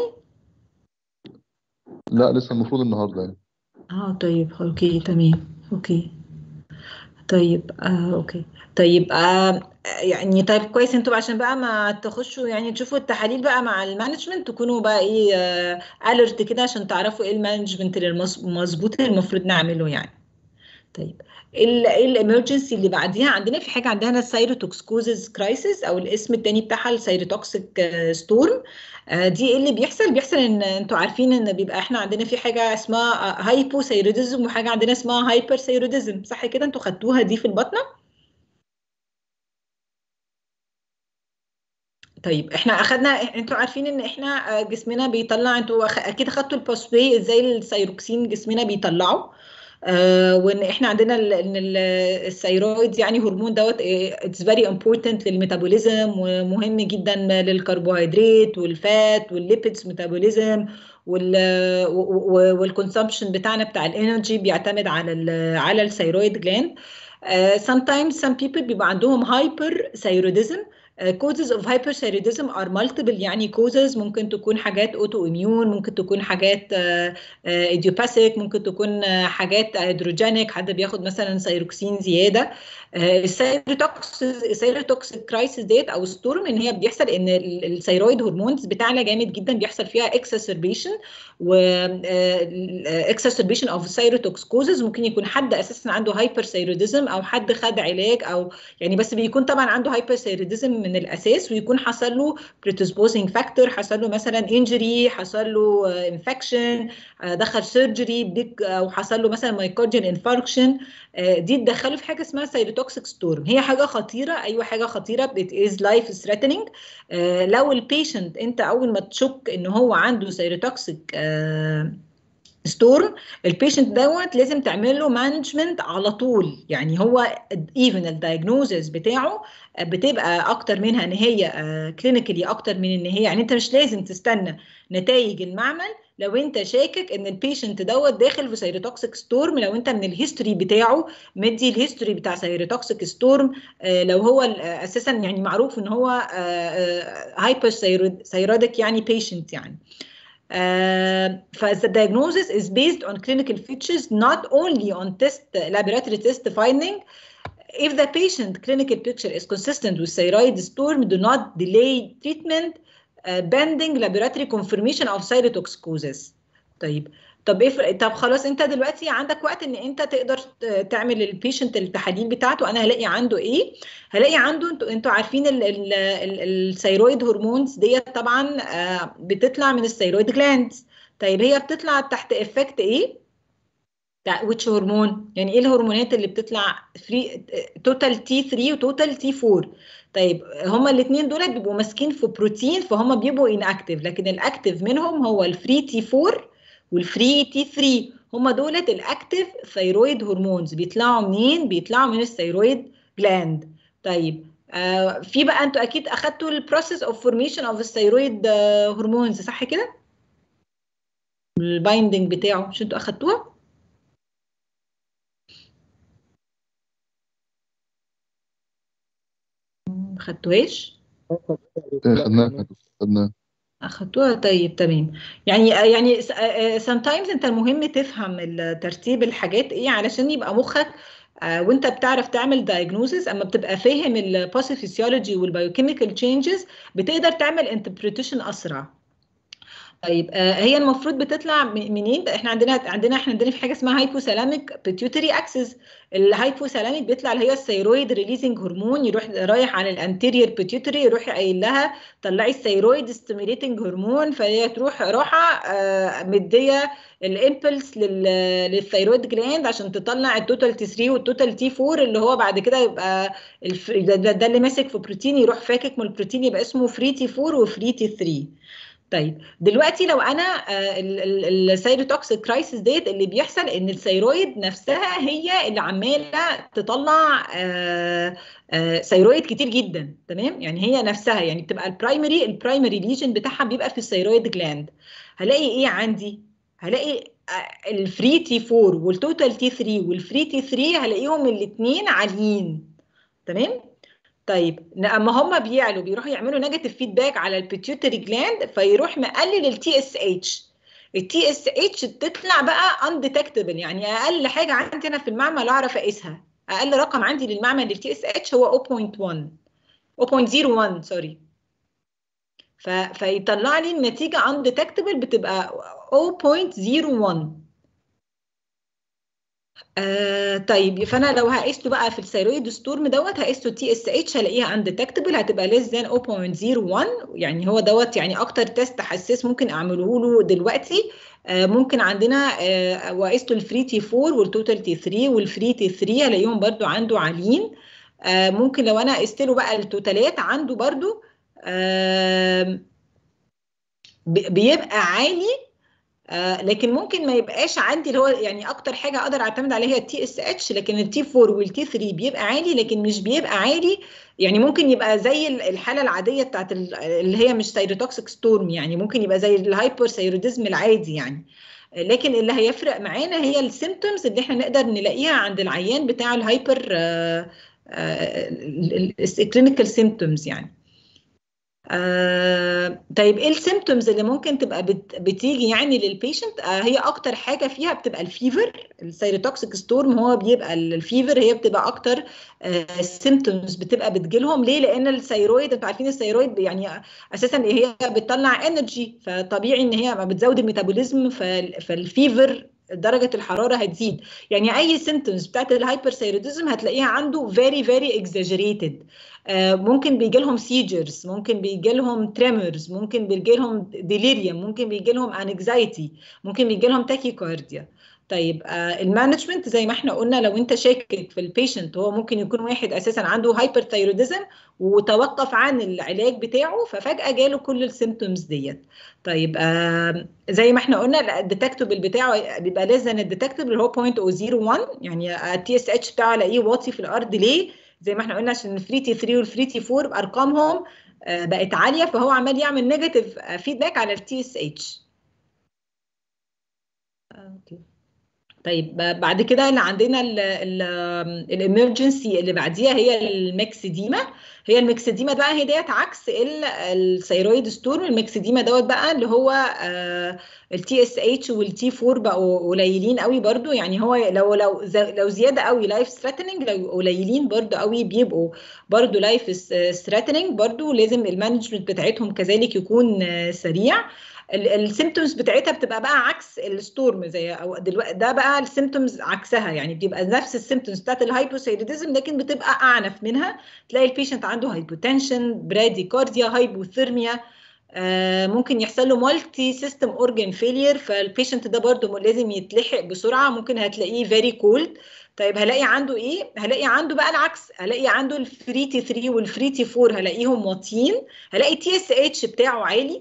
لا لسه المفروض النهارده يعني اه طيب اوكي تمام اوكي طيب آه اوكي طيب آه يعني طيب كويس انتوا عشان بقى ما تخشوا يعني تشوفوا التحاليل بقى مع المانجمنت تكونوا بقى ايه الرت كده عشان تعرفوا ايه المانجمنت اللي المظ- المظبوط اللي المفروض نعمله يعني طيب ال- ايه الامرجنسي اللي بعديها عندنا في حاجه عندنا السيروتوكسكوزز كرايسيس او الاسم التاني بتاعها السيروتوكسيك ستورم دي ايه اللي بيحصل بيحصل ان انتوا عارفين ان بيبقى احنا عندنا في حاجه اسمها هايبوثايروديزم وحاجه عندنا اسمها هايبر ثايروديزم صح كده انتوا خدتوها دي في البطنه طيب احنا اخدنا انتوا عارفين ان احنا آه، جسمنا بيطلع انتوا أخ- اكيد خدتوا الباسبي ازاي الثايروكسين جسمنا بيطلعه آه وان احنا عندنا ال- ان ال- الثايرويد يعني هرمون دوت اتس فيري امبورتنت للميتابوليزم ومهم جدا للكربوهيدرات والفات والليبيدز ميتابوليزم والكونسامشن بتاعنا بتاع الانرجي بيعتمد على ال على الثايرويد جلاند Uh, sometimes some people بيبقى عندهم hyperthyroidism Uh, causes of hyperthyroidism are multiple يعني causes ممكن تكون حاجات autoimmune ممكن تكون حاجات uh, uh, idiopathic ممكن تكون uh, حاجات hydrogenic حد بياخد مثلا سيروكسين زياده السيروتوكسيس السيروتوكسيك كرايسيس ديت او ستورم ان هي بيحصل ان الثيرويد هرمونز بتعلى جامد جدا بيحصل فيها exacerbation و exacerbation of thyrotoxicosis ممكن يكون حد اساسا عنده hyperthyroidism او حد خد علاج او يعني بس بيكون طبعا عنده hyperthyroidism من الاساس ويكون حصل له predisposing factor حصل له مثلا injury حصل له infection دخل سيرجري او حصل له مثلا مايكارديال انفاركشن دي تدخله في حاجه اسمها سيروتوكسيك ستورم هي حاجه خطيره ايوه حاجه خطيره it is life threatening لو البيشنت انت اول ما تشك ان هو عنده سيروتوكسيك ستورم البيشنت دوت لازم تعمل له مانجمنت على طول يعني هو ايفن الدايجنوزز بتاعه بتبقى اكتر منها ان هي كلينيكالي اكتر من ان هي يعني انت مش لازم تستنى نتائج المعمل لو انت شاكك ان البيشنت دوت داخل في سيروتوكسيك ستورم لو انت من الهيستوري بتاعه مدي الهيستوري بتاع سيروتوكسيك ستورم لو هو اساسا يعني معروف ان هو هايبر ثيرودك يعني بيشنت يعني Uh, the diagnosis is based on clinical features, not only on test laboratory test finding. If the patient clinical picture is consistent with thyroid storm, do not delay treatment uh, pending laboratory confirmation of cytotoxicosis. طيب طب ايه طب خلاص انت دلوقتي عندك وقت ان انت تقدر تعمل للبيشنت التحاليل بتاعته انا هلاقي عنده ايه هلاقي عنده انتوا انتوا عارفين الثيرويد هرمونز ديت طبعا آه بتطلع من الثيرويد جلاندز طيب هي بتطلع تحت افكت ايه ويتش هرمون يعني ايه الهرمونات اللي بتطلع فري توتال تي 3 وتوتال تي 4 طيب هما الاثنين دول بيبقوا ماسكين في بروتين فهم بيبقوا اناكتيف لكن الاكتيف منهم هو الفري تي 4 والفري تي 3 هم دولت الاكتيف ثيرويد هرمونز بيطلعوا منين بيطلعوا من الثيرويد جلاند طيب آه في بقى انتوا اكيد اخدتوا البروسيس اوف فورميشن اوف الثيرويد هرمونز صح كده البايندنج بتاعه مش انتوا اخدتوها ما خدتوهاش خدناها خدناها اخدتوها طيب تمام يعني يعني sometimes انت المهم تفهم ترتيب الحاجات ايه علشان يبقى مخك وانت بتعرف تعمل diagnosis اما بتبقى فاهم الباثوفيسيولوجي والبايوكيميكال تشينجز بتقدر تعمل انتربريتيشن اسرع طيب هي المفروض بتطلع منين احنا عندنا عندنا احنا عندنا في حاجه اسمها هايبوثالاميك بيتيوتري اكسس الهايبوثالاميك بيطلع اللي هي الثيرويد ريليزنج هرمون يروح رايح على الانتيريور بيتيوتري يروح قايل لها طلعي الثيرويد ستيميليتنج هرمون فهي تروح راحه آه مديه الامبلس للثيرويد جلاند عشان تطلع التوتال تي 3 والتوتال تي 4 اللي هو بعد كده يبقى الف... ده, ده اللي ماسك في بروتين يروح فاكك من البروتين يبقى اسمه فري تي 4 وفري تي 3 طيب دلوقتي لو انا الثيروتوكسيك كرايسيس ديت اللي بيحصل ان الثيرويد نفسها هي اللي عماله تطلع ثيرويد كتير جدا تمام يعني هي نفسها يعني بتبقى البرايمري البرايمري ليجن بتاعها بيبقى في الثيرويد جلاند هلاقي ايه عندي هلاقي الفري تي 4 والتوتال تي 3 والفري تي 3 هلاقيهم الاثنين عاليين تمام طيب اما هم بيعلوا بيروحوا يعملوا نيجاتيف فيدباك على البيتيوتري جلاند فيروح مقلل التي اس اتش التي اس اتش تطلع بقى انديتكتبل يعني اقل حاجه عندي انا في المعمل اعرف اقيسها اقل رقم عندي للمعمل للتي اس اتش هو 0.1 0.01 سوري فيطلع لي النتيجه انديتكتبل بتبقى 0.01 آه طيب فانا لو هقيسه بقى في الثيرويد ستورم دوت هقيسه تي اس اتش هلاقيها انديتكتبل هتبقى ليس ذان 0.01 يعني هو دوت يعني اكتر تيست حساس ممكن اعمله له دلوقتي آه ممكن عندنا آه وقيسته الفري تي 4 والتوتال تي 3 والفري تي 3 هلاقيهم برده عنده عاليين آه ممكن لو انا قست له بقى التوتالات عنده برده آه بيبقى عالي آه لكن ممكن ما يبقاش عندي اللي هو يعني اكتر حاجه اقدر اعتمد عليها هي التي اس اتش لكن التي 4 والتي 3 بيبقى عالي لكن مش بيبقى عالي يعني ممكن يبقى زي الحاله العاديه بتاعت اللي هي مش سيروتوكسيك ستورم يعني ممكن يبقى زي الهايبر ثيروديزم العادي يعني لكن اللي هيفرق معانا هي السيمتومز اللي احنا نقدر نلاقيها عند العيان بتاع الهايبر الكلينيكال سيمتومز يعني آه طيب ايه السيمتومز اللي ممكن تبقى بت بتيجي يعني للبيشنت آه هي اكتر حاجه فيها بتبقى الفيفر السيروتوكسيك ستورم هو بيبقى الفيفر هي بتبقى اكتر سيمتومز آه بتبقى بتجيلهم ليه لان الثيرويد انتوا عارفين الثيرويد يعني اساسا هي بتطلع انرجي فطبيعي ان هي بتزود الميتابوليزم فالفيفر درجه الحراره هتزيد يعني اي سيمتومز بتاعت الهايبرثايروديزم هتلاقيها عنده فيري فيري اكزاجريتد ممكن بيجي لهم سيجرز ممكن بيجي لهم تريمرز ممكن بيجي لهم ديليريوم ممكن بيجي لهم انكزايتي ممكن بيجي لهم تاكيكارديا طيب آه المانجمنت زي ما احنا قلنا لو انت شاكك في البيشنت هو ممكن يكون واحد اساسا عنده هايبرثايروديزم وتوقف عن العلاج بتاعه ففجاه جاله كل السيمتومز ديت طيب آه زي ما احنا قلنا الديتكتبل بتاعه بيبقى لازم الديتكتبل اللي هو 0.001 يعني التي اس اتش بتاعه الاقيه واطي في الارض ليه؟ زي ما احنا قلنا عشان الفري تي 3 والفري تي 4 ارقامهم آه بقت عاليه فهو عمال يعمل نيجاتيف فيدباك على التي اس اتش اوكي طيب بعد كده اللي عندنا الامرجنسي اللي بعديها هي المكسديما هي المكسديما بقى هي ديت عكس الثيرويد ستورم المكسديما دوت بقى اللي هو التي اس اتش والتي 4 بقوا قليلين قوي برضو يعني هو لو لو لو زياده قوي لايف ثريتنينج لو قليلين برضو قوي بيبقوا برضو لايف ثريتنينج برضو لازم المانجمنت بتاعتهم كذلك يكون سريع السيمتومز بتاعتها بتبقى بقى عكس الستورم زي او دلوقتي ده بقى السيمتومز عكسها يعني بتبقى نفس السيمتومز بتاعت الهايبوثايروديزم لكن بتبقى اعنف منها تلاقي البيشنت عنده هايبوتنشن براديكارديا هايبوثيرميا آه ممكن يحصل له مالتي سيستم اورجان فيلير فالبيشنت ده برده لازم يتلحق بسرعه ممكن هتلاقيه فيري كولد طيب هلاقي عنده ايه هلاقي عنده بقى العكس هلاقي عنده الفري تي 3 والفري تي 4 هلاقيهم واطيين هلاقي تي اس اتش بتاعه عالي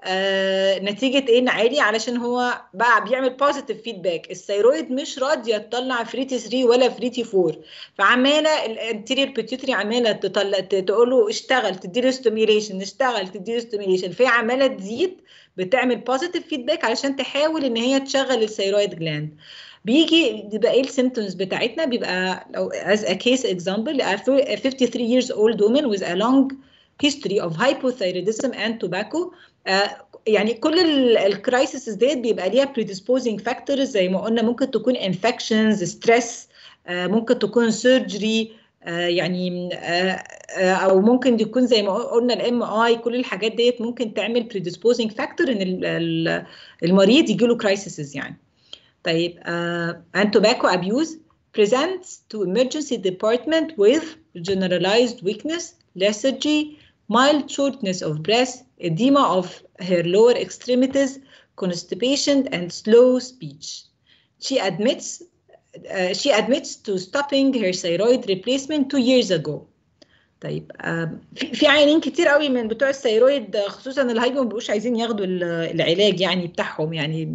آه نتيجه ايه عالي علشان هو بقى بيعمل بوزيتيف فيدباك الثيرويد مش راضيه تطلع فري تي 3 ولا فري تي 4 فعماله الانتيريور بيتيوتري عماله تطلع تقول له اشتغل تدي له ستيميوليشن اشتغل تدي له ستيميوليشن فهي عماله تزيد بتعمل بوزيتيف فيدباك علشان تحاول ان هي تشغل الثيرويد جلاند بيجي بيبقى ايه السيمتومز بتاعتنا بيبقى لو as a case example a 53 years old woman with a long history of hypothyroidism and tobacco آه يعني كل الكرايسيس ديت بيبقى ليها predisposing factors زي ما قلنا ممكن تكون infections stress آه ممكن تكون surgery آه يعني او ممكن يكون زي ما قلنا الام اي كل الحاجات ديت ممكن تعمل predisposing factor ان المريض يجي له crises يعني طيب and tobacco abuse presents to emergency department with generalized weakness lethargy mild shortness of breath, edema of her lower extremities, constipation, and slow speech. She admits uh, she admits to stopping her thyroid replacement two years ago. طيب في في عيانين كتير قوي من بتوع الثيرويد خصوصا الهايبو ما بيبقوش عايزين ياخدوا العلاج يعني بتاعهم يعني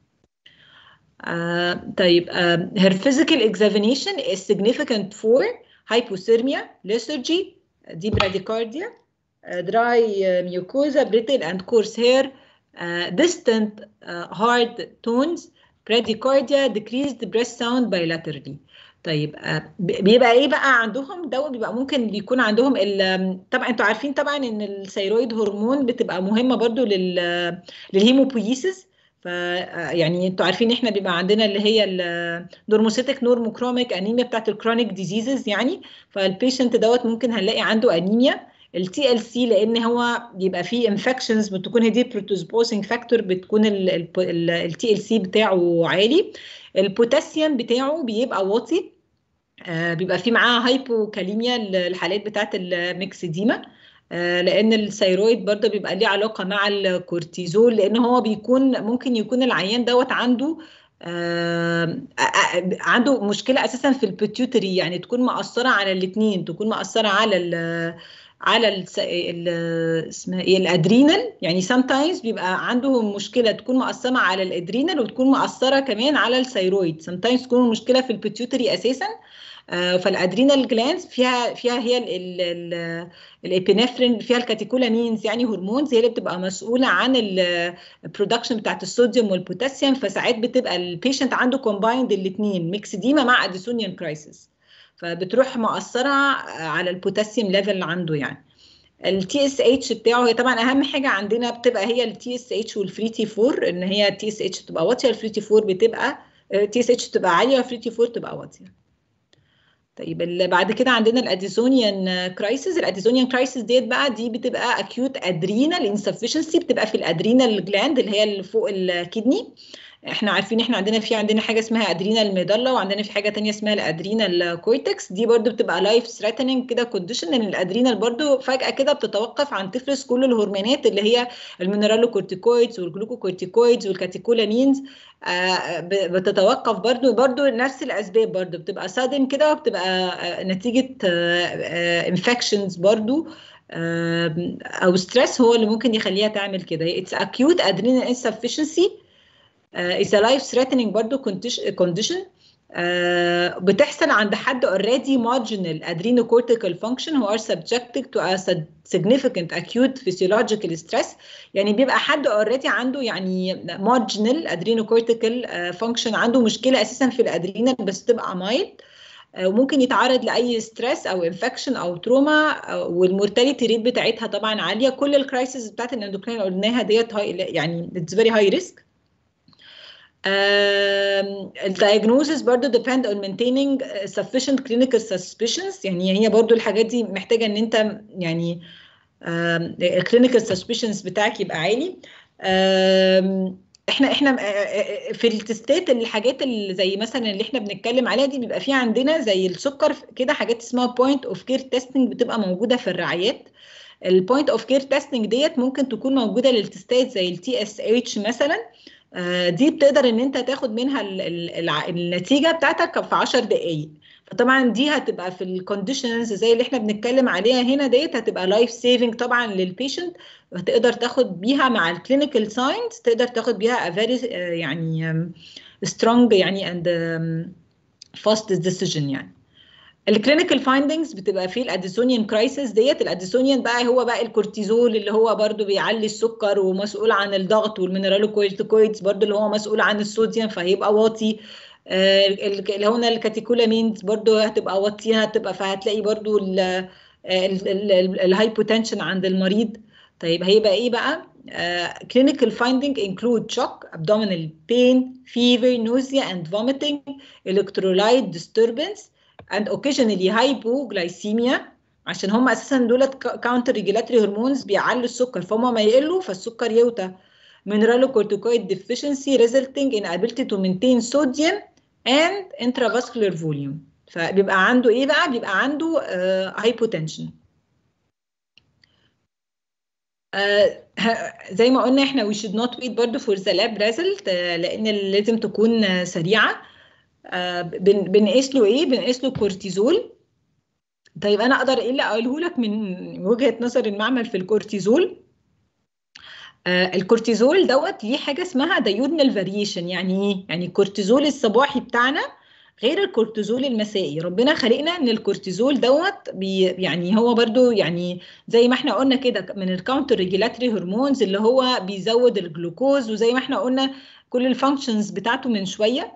uh, طيب uh, her physical examination is significant for hypothermia, lethargy, deep bradycardia, uh, dry uh, mucosa, brittle and coarse hair, uh, distant hard tones, bradycardia, decreased breath sound bilaterally. طيب بيبقى ايه بقى عندهم ده بيبقى ممكن بيكون عندهم طبعا انتوا عارفين طبعا ان الثيرويد هرمون بتبقى مهمه برضو لل للهيموبويسيس ف يعني انتوا عارفين احنا بيبقى عندنا اللي هي النورموسيتك نورموكروميك انيميا بتاعت الكرونيك ديزيزز يعني فالبيشنت دوت ممكن هنلاقي عنده انيميا التي ال سي لان هو بيبقى فيه انفكشنز بتكون هي دي بروتوسبوسنج فاكتور بتكون التي ال سي بتاعه عالي البوتاسيوم بتاعه بيبقى واطي آه بيبقى فيه معاه هايبوكاليميا الحالات بتاعت الميكسيديما آه لان الثيرويد برضه بيبقى ليه علاقه مع الكورتيزول لان هو بيكون ممكن يكون العيان دوت عنده آه عنده مشكله اساسا في البيتيوتري يعني تكون مأثره على الاثنين تكون مأثره على ال على ال اسمها ايه الادرينال يعني sometimes بيبقى عندهم مشكله تكون مأثره على الادرينال وتكون مأثره كمان على الثيرويد sometimes تكون المشكله في البيتيوتري اساسا فالادرينال جلاندز فيها فيها هي الابينفرين فيها الكاتيكولامينز يعني هرمونز هي اللي بتبقى مسؤوله عن البرودكشن بتاعت الصوديوم والبوتاسيوم فساعات بتبقى البيشنت عنده كومبايند الاثنين ميكسديما مع اديسونيان كرايسيس فبتروح مؤثره على البوتاسيوم ليفل عنده يعني التي اس اتش بتاعه هي طبعا اهم حاجه عندنا بتبقى هي التي اس اتش والفري تي 4 ان هي التي اس اتش بتبقى واطيه الفري تي 4 بتبقى تي اس اتش بتبقى عاليه والفري تي 4 تبقى واطيه طيب اللي بعد كده عندنا الاديزونيان كرايسيس الاديزونيان كرايسيس ديت بقى دي بتبقى اكيوت ادرينال انسفشنسي بتبقى في الادرينال جلاند اللي هي اللي فوق الكدني احنا عارفين احنا عندنا في عندنا حاجه اسمها ادرينال ميدالا وعندنا في حاجه تانية اسمها الادرينال كورتكس دي برضو بتبقى لايف ثريتنينج كده كونديشن ان الادرينال برضو فجاه كده بتتوقف عن تفرز كل الهرمونات اللي هي المينرالو كورتيكويدز والجلوكوكورتيكويدز والكاتيكولامينز آه بتتوقف برضو برضو نفس الاسباب برضو بتبقى سادن كده وبتبقى آه نتيجه انفكشنز برضو او ستريس هو اللي ممكن يخليها تعمل كده اتس اكيوت ادرينال انسفشنسي uh, is a life threatening برضو condition uh, بتحصل عند حد already marginal adrenocortical function who are subjected to a significant acute physiological stress يعني بيبقى حد already عنده يعني marginal adrenocortical uh, function عنده مشكلة أساسا في الأدرينال بس تبقى mild وممكن يتعرض لاي ستريس او انفكشن او تروما والمورتاليتي ريت بتاعتها طبعا عاليه كل الكرايسيس بتاعت الاندوكراين قلناها ديت يعني اتس فيري هاي ريسك الدايجنوزس برضو depend on maintaining sufficient clinical suspicions يعني هي برضو الحاجات دي محتاجه ان انت يعني الكلينيكال suspicions بتاعك يبقى عالي احنا احنا في التستات الحاجات اللي زي مثلا اللي احنا بنتكلم عليها دي بيبقى في عندنا زي السكر كده حاجات اسمها بوينت اوف كير تيستنج بتبقى موجوده في الرعايات البوينت اوف كير تيستنج ديت ممكن تكون موجوده للتستات زي التي اس اتش مثلا دي بتقدر ان انت تاخد منها النتيجه بتاعتك في 10 دقائق فطبعا دي هتبقى في الكونديشنز زي اللي احنا بنتكلم عليها هنا ديت هتبقى لايف سيفنج طبعا للبيشنت هتقدر تاخد بيها مع الكلينيكال ساينس تقدر تاخد بيها فيري يعني سترونج يعني اند فاست ديسيجن يعني الكلينيكال فايندنجز بتبقى في الاديسونيان كرايسيس ديت الاديسونيان بقى هو بقى الكورتيزول اللي هو برده بيعلي السكر ومسؤول عن الضغط والمينرالوكورتيكويدز برده اللي هو مسؤول عن الصوديوم فهيبقى واطي آه اللي هنا الكاتيكولامينز برده هتبقى واطيه هتبقى فهتلاقي برده الهايبوتنشن عند المريض طيب هيبقى ايه بقى Uh, clinical finding include shock, abdominal pain, fever, nausea and vomiting, electrolyte disturbance, and occasionally hypoglycemia عشان هم اساسا دولت كاونتر ريجولاتوري هرمونز بيعلوا السكر فهم ما يقلوا فالسكر يوطى mineralocorticoid deficiency resulting in ability to maintain sodium and intravascular volume فبيبقى عنده ايه بقى بيبقى عنده hypotension آه زي ما قلنا احنا we should not wait برضه for the lab result آه لان لازم تكون سريعه آه بنقيس له ايه بنقيس له كورتيزول طيب انا اقدر ايه اللي اقوله لك من وجهه نظر المعمل في الكورتيزول آه الكورتيزول دوت ليه حاجه اسمها دايورنال فاريشن يعني ايه يعني الكورتيزول الصباحي بتاعنا غير الكورتيزول المسائي ربنا خلقنا ان الكورتيزول دوت بي يعني هو برضو يعني زي ما احنا قلنا كده من الكاونتر ريجولاتوري هرمونز اللي هو بيزود الجلوكوز وزي ما احنا قلنا كل الفانكشنز بتاعته من شويه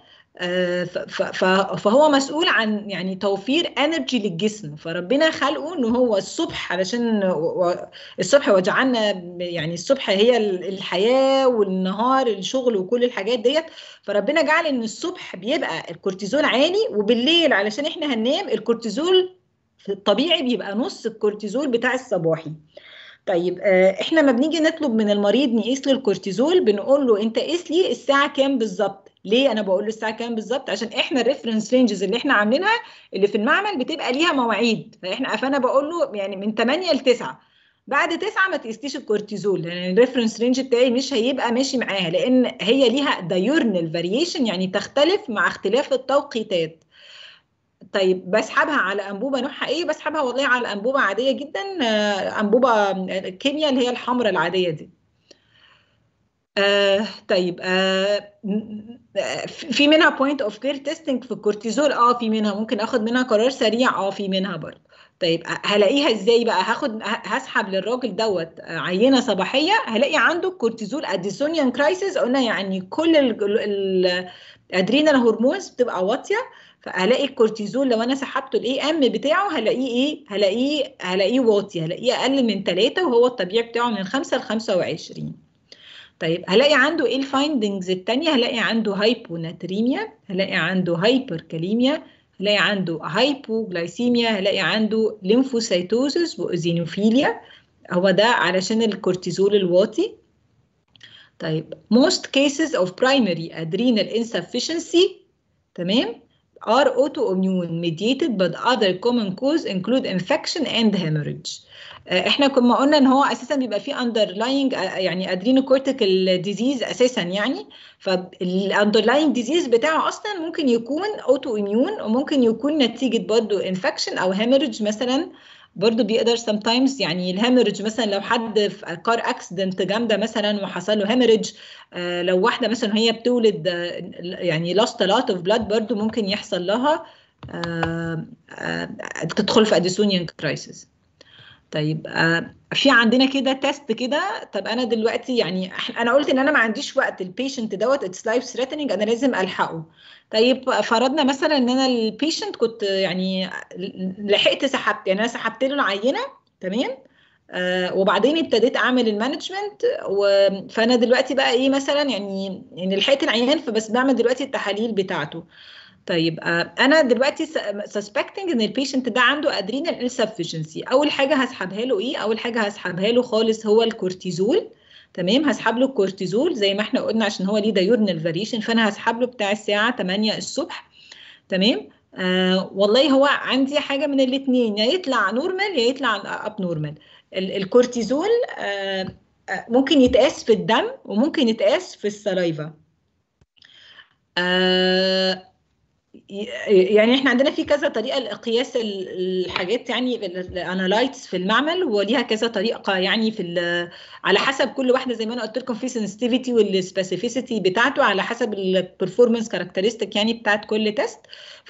فهو مسؤول عن يعني توفير انرجي للجسم فربنا خلقه ان هو الصبح علشان الصبح وجعلنا يعني الصبح هي الحياه والنهار الشغل وكل الحاجات ديت فربنا جعل ان الصبح بيبقى الكورتيزول عالي وبالليل علشان احنا هننام الكورتيزول في الطبيعي بيبقى نص الكورتيزول بتاع الصباحي طيب احنا ما بنيجي نطلب من المريض نقيس له الكورتيزول بنقول له انت قيس لي الساعه كام بالظبط ليه انا بقول له الساعه كام بالظبط عشان احنا الريفرنس رينجز اللي احنا عاملينها اللي في المعمل بتبقى ليها مواعيد فاحنا فانا بقول له يعني من 8 ل 9 بعد 9 ما تقيسليش الكورتيزول لان يعني الريفرنس رينج بتاعي مش هيبقى ماشي معاها لان هي ليها دايورنال فاريشن يعني تختلف مع اختلاف التوقيتات طيب بسحبها على انبوبه نوعها ايه بسحبها والله على انبوبه عاديه جدا انبوبه كيمياء اللي هي الحمراء العاديه دي آه طيب آه م- آه، في منها بوينت اوف كير تيستنج في الكورتيزول اه في منها ممكن اخد منها قرار سريع اه في منها برضه طيب آه، هلاقيها ازاي بقى هاخد ه- هسحب للراجل دوت آه، عينه صباحيه هلاقي عنده كورتيزول اديسونيان كرايسيس قلنا يعني كل الادرينال هرمونز بتبقى واطيه فهلاقي الكورتيزول لو انا سحبته الاي ام بتاعه هلاقيه ايه هلاقيه هلاقيه واطي هلاقيه اقل من 3 وهو الطبيعي بتاعه من 5 ل 25 طيب هلاقي عنده ايه الفايندنجز التانية هلاقي عنده هايبوناتريميا هلاقي عنده هايبركاليميا هلاقي عنده هايبوغلايسيميا هلاقي عنده ليمفوسيتوزس واوزينوفيليا هو ده علشان الكورتيزول الواطي طيب most cases of primary adrenal insufficiency تمام are autoimmune mediated but other common cause include infection and hemorrhage آه، احنا كنا قلنا ان هو اساسا بيبقى فيه underlying آه، يعني adrenocortical disease اساسا يعني فالاندرلاينج ديزيز بتاعه اصلا ممكن يكون اوتو اميون وممكن يكون نتيجه برضه انفكشن او هيموريدج مثلا برضه بيقدر sometimes يعني الهيموريدج مثلا لو حد في كار اكسيدنت جامده مثلا وحصل له هيموريدج آه لو واحده مثلا هي بتولد آه يعني lost a lot of blood برضه ممكن يحصل لها آه آه تدخل في اديسونيان كرايسيس طيب آه في عندنا كده تيست كده طب انا دلوقتي يعني إح- انا قلت ان انا ما عنديش وقت البيشنت دوت اتس لايف ثريتنينج انا لازم الحقه طيب فرضنا مثلا ان انا البيشنت كنت يعني لحقت سحبت يعني انا سحبت له العينه تمام آه وبعدين ابتديت اعمل المانجمنت و- فانا دلوقتي بقى ايه مثلا يعني يعني لحقت العيان فبس بعمل دلوقتي التحاليل بتاعته طيب آه، انا دلوقتي سسبكتنج ان البيشنت ده عنده ادرينال انسفشنسي اول حاجه هسحبها له ايه اول حاجه هسحبها له خالص هو الكورتيزول تمام هسحب له الكورتيزول زي ما احنا قلنا عشان هو ليه دايورنال فاريشن فانا هسحب له بتاع الساعه 8 الصبح تمام آه والله هو عندي حاجه من الاثنين يا يطلع نورمال يا يطلع اب نورمال الكورتيزول آه آه، ممكن يتقاس في الدم وممكن يتقاس في السلايفا آه يعني احنا عندنا في كذا طريقه لقياس ال- الحاجات يعني الانالايتس في المعمل وليها كذا طريقه يعني في ال- على حسب كل واحده زي ما انا قلت لكم في سنسيتيفيتي والسبيسيفيسيتي بتاعته على حسب البرفورمانس كاركترستيك يعني بتاعت كل تيست ف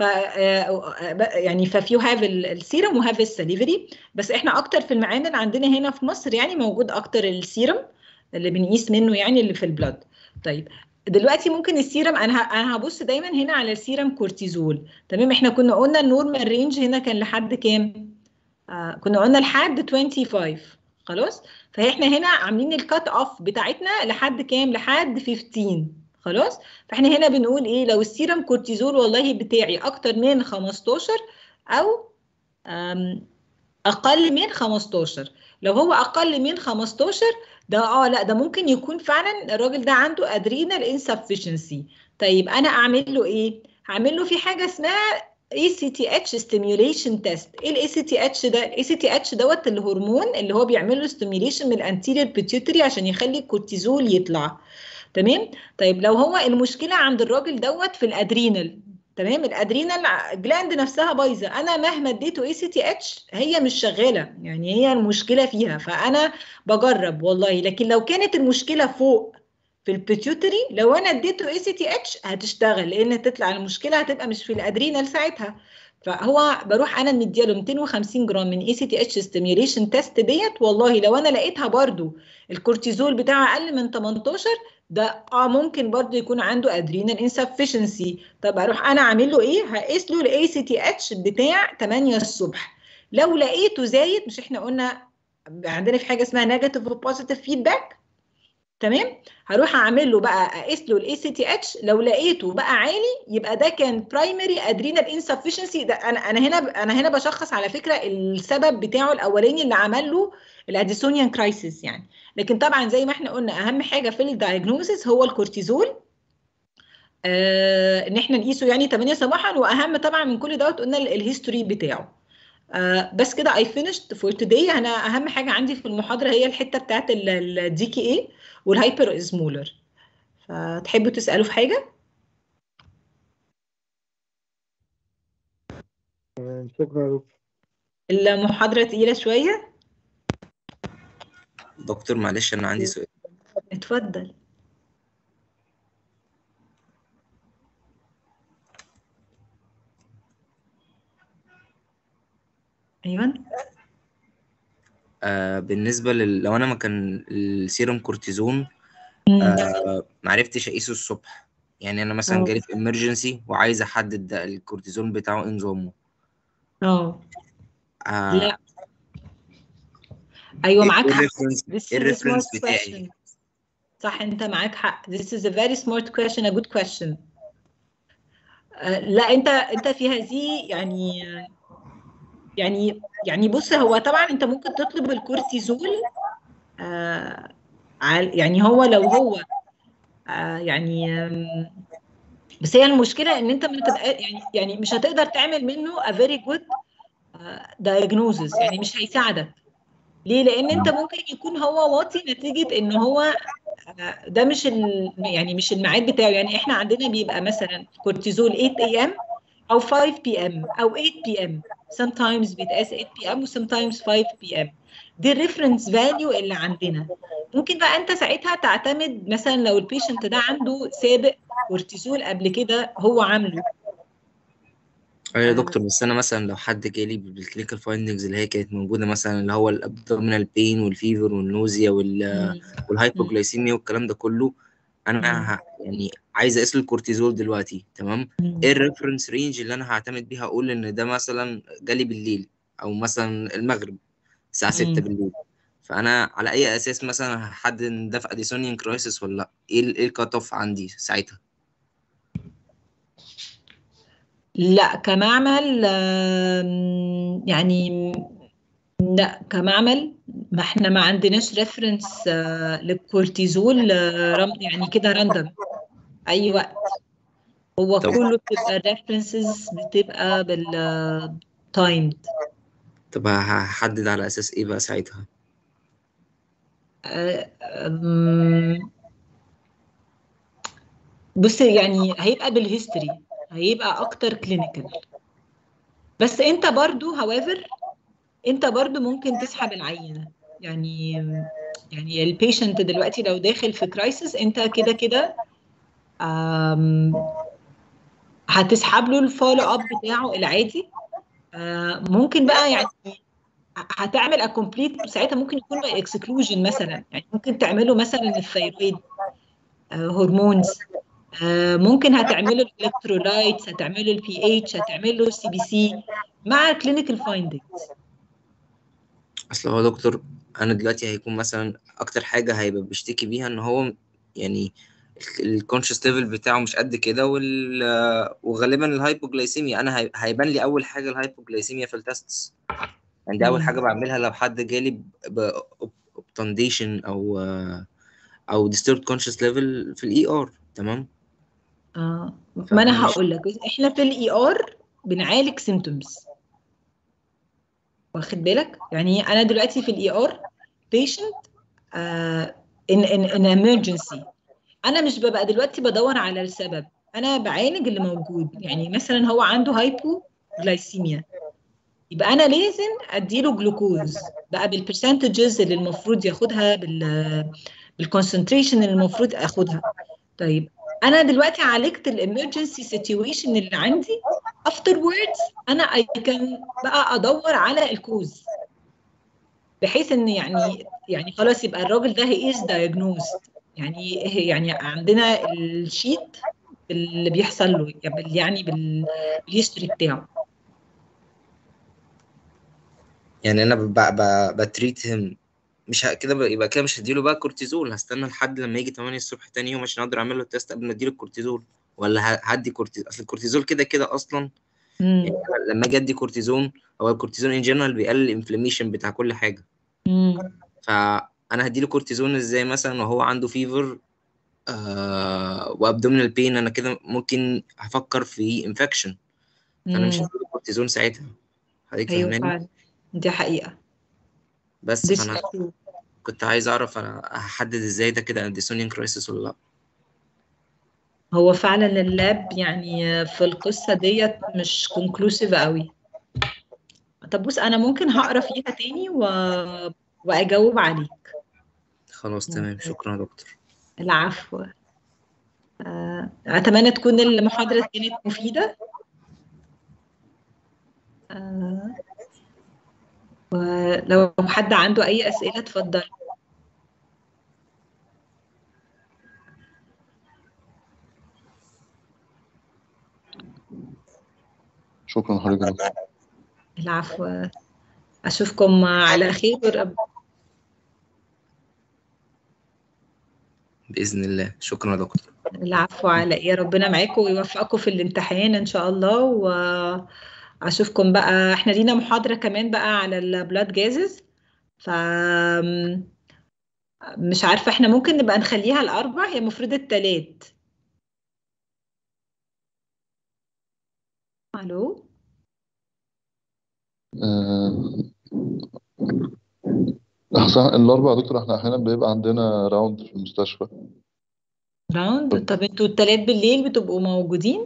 يعني ففيو هاف السيرم وهاف السليفري بس احنا اكتر في المعامل عندنا هنا في مصر يعني موجود اكتر السيرم اللي بنقيس منه يعني اللي في البلاد طيب دلوقتي ممكن السيرم انا ه- انا هبص دايما هنا على السيرم كورتيزول تمام احنا كنا قلنا النورمال رينج هنا كان لحد كام آه كنا قلنا لحد 25 خلاص فاحنا هنا عاملين الكات اوف بتاعتنا لحد كام لحد 15 خلاص فاحنا هنا بنقول ايه لو السيرم كورتيزول والله بتاعي اكتر من 15 او آم، اقل من 15 لو هو اقل من 15 ده اه لا ده ممكن يكون فعلا الراجل ده عنده ادرينال انسفشنسي طيب انا اعمل له ايه هعمل له في حاجه اسمها اي سي تي اتش ستيميوليشن تيست ايه الاي سي تي اتش ده الاي سي تي اتش دوت الهرمون اللي هو بيعمل له ستيميوليشن من الانتيريور بيتيوتري عشان يخلي الكورتيزول يطلع تمام طيب لو هو المشكله عند الراجل دوت في الادرينال تمام الادرينال جلاند نفسها بايظه انا مهما اديته اي سي تي اتش هي مش شغاله يعني هي المشكله فيها فانا بجرب والله لكن لو كانت المشكله فوق في البيتيوتري لو انا اديته اي سي تي اتش هتشتغل لان تطلع المشكله هتبقى مش في الادرينال ساعتها فهو بروح انا مدياله 250 جرام من اي سي تي اتش ستيميوليشن تيست ديت والله لو انا لقيتها برضو الكورتيزول بتاعه اقل من 18 ده اه ممكن برضو يكون عنده ادرينال انسفشنسي طب اروح انا اعمل له ايه هقيس له الاي سي تي اتش بتاع 8 الصبح لو لقيته زايد مش احنا قلنا عندنا في حاجه اسمها نيجاتيف وبوزيتيف فيدباك تمام هروح اعمل له بقى اقيس له الاي سي تي اتش لو لقيته بقى عالي يبقى ده كان برايمري ادرينال انسفشنسي ده انا انا هنا انا هنا بشخص على فكره السبب بتاعه الاولاني اللي عمل له الاديسونيان كرايسيس يعني لكن طبعا زي ما احنا قلنا اهم حاجه في الدايجنوزس هو الكورتيزول آه ان احنا نقيسه يعني 8 صباحا واهم طبعا من كل دوت قلنا الهيستوري بتاعه آه بس كده اي فينيشد فور توداي انا اهم حاجه عندي في المحاضره هي الحته بتاعت الدي كي اي والهايبر ازمولر فتحبوا تسالوا في حاجه تمام شكرا يا دكتور المحاضره تقيله شويه دكتور معلش انا عندي سؤال اتفضل ايوه آه بالنسبة لل... لو أنا ما كان السيروم كورتيزون مم. آه معرفتش أقيسه الصبح يعني أنا مثلا اه جالي في إمرجنسي وعايز أحدد ده الكورتيزون بتاعه إيه نظامه اه آه لا ايوه إيه معاك حق الريفرنس this إيه is a الريفرنس smart بتاعي question صح انت معاك حق this is a very smart question a good question آه، لا انت انت في هذه يعني يعني يعني بص هو طبعا انت ممكن تطلب الكورتيزول آه عال- يعني هو لو هو آه يعني آم، بس هي المشكله ان انت ما تبقى يعني يعني مش هتقدر تعمل منه a very good آه، diagnosis يعني مش هيساعدك ليه؟ لان انت ممكن يكون هو واطي نتيجه ان هو آه، ده مش ال... يعني مش الميعاد بتاعه يعني احنا عندنا بيبقى مثلا كورتيزول 8 am او 5 pm او 8 pm sometimes بيتقاس 8 pm و sometimes 5 pm دي الريفرنس فاليو اللي عندنا ممكن بقى انت ساعتها تعتمد مثلا لو البيشنت ده عنده سابق كورتيزول قبل كده هو عامله أيوة يا آه، دكتور بس أنا مثلا لو حد جالي بالكلينيكال فايندنجز اللي هي كانت موجودة مثلا اللي هو الأبدومينال بين والفيفر والنوزيا وال... مم. مم. والهايبوجلايسيميا والكلام ده كله مم. أنا ه... يعني عايز أقيس الكورتيزول دلوقتي تمام مم. إيه الريفرنس رينج اللي أنا هعتمد بيها أقول إن ده مثلا جالي بالليل أو مثلا المغرب الساعة 6 مم. بالليل فأنا على أي أساس مثلا هحدد إن ده في أديسونيان كرايسيس ولا لأ إيه ال- إيه الكات أوف عندي ساعتها لا كمعمل آم، يعني لا كمعمل ما احنا ما عندناش ريفرنس للكورتيزول آه، رم- يعني كده راندوم اي وقت هو طب كله بتبقى الريفرنسز بتبقى بالتايمد طب هحدد على أساس إيه بقى ساعتها بص يعني هيبقى بالهيستوري هيبقى اكتر كلينيكال بس انت برضو however انت برضو ممكن تسحب العينه يعني يعني البيشنت دلوقتي لو داخل في كرايسيس انت كده كده آم، هتسحب له الفولو اب بتاعه العادي آه، ممكن بقى يعني هتعمل اكومبليت ساعتها ممكن يكون بقى اكسكلوجن مثلا يعني ممكن تعمله مثلا الثيرويد هرمونز ممكن هتعمله الالكترولايتس هتعمله البي اتش هتعمله السي بي سي مع الكلينيكال فايندنجز اصل هو دكتور انا دلوقتي هيكون مثلا اكتر حاجه هيبقى بيشتكي بيها ان هو يعني الكونشس ليفل بتاعه مش قد كده وال وغالبا الهايبوجلايسيميا انا هي- هيبان لي اول حاجه الهايبوجلايسيميا في التستس يعني دي اول حاجه بعملها لو حد جالي بوبتنديشن او او disturbed conscious level في الاي ار تمام اه ما فأنا انا مش- هقول لك احنا في الاي ار بنعالج سيمتومز واخد بالك يعني انا دلوقتي في الاي ار بيشنت ان ان ان امرجنسي انا مش ببقى دلوقتي بدور على السبب انا بعالج اللي موجود يعني مثلا هو عنده هايبو جلايسيميا يبقى انا لازم اديله جلوكوز بقى بالبرسنتجز اللي المفروض ياخدها بال بالكونسنتريشن اللي المفروض اخدها طيب انا دلوقتي عالجت الامرجنسي سيتويشن اللي عندي afterwards انا اي كان بقى ادور على الكوز بحيث ان يعني يعني خلاص يبقى الراجل ده هي از diagnosed يعني يعني عندنا الشيت اللي بيحصل له يعني بال- بالهيستوري بتاعه يعني انا ب- ب- بتريت هيم مش ه- كده ب- يبقى كده مش هديله بقى كورتيزول هستنى لحد لما يجي 8 الصبح تاني يوم عشان اقدر اعمل له التيست قبل ما اديله الكورتيزول ولا ه- هدي كورتيزول اصل الكورتيزول كده كده اصلا مم. يعني أنا لما اجي ادي كورتيزون هو الكورتيزون ان جنرال بيقلل الانفلاميشن بتاع كل حاجه مم. فانا هديله كورتيزون ازاي مثلا وهو عنده فيفر آه وابدومينال بين انا كده ممكن هفكر في انفكشن فانا مش مم. هديله كورتيزون ساعتها حضرتك ايوه فاهماني فعلا دي حقيقة بس دي فانا true. كنت عايز اعرف انا هحدد ازاي ده كده اديسونيان كرايسيس ولا لا هو فعلا اللاب يعني في القصة ديت مش conclusive قوي طب بص انا ممكن هقرا فيها تاني و... واجاوب عليك خلاص تمام شكرا يا دكتور العفو آه، اتمنى تكون المحاضرة كانت مفيدة آه، ولو حد عنده أي أسئلة اتفضل شكرا لحضرتك يا دكتور العفو أشوفكم على خير ورب- بإذن الله شكرا يا دكتور العفو على إيه ربنا معاكم ويوفقكم في الامتحان إن شاء الله وأشوفكم بقى إحنا لينا محاضرة كمان بقى على البلاد جازز ف مش عارفة إحنا ممكن نبقى نخليها الأربع هي المفروض التلات ألو آه، أحسن الأربع يا دكتور احنا أحيانا بيبقى عندنا راوند في المستشفى راوند طب انتوا التلات بالليل بتبقوا موجودين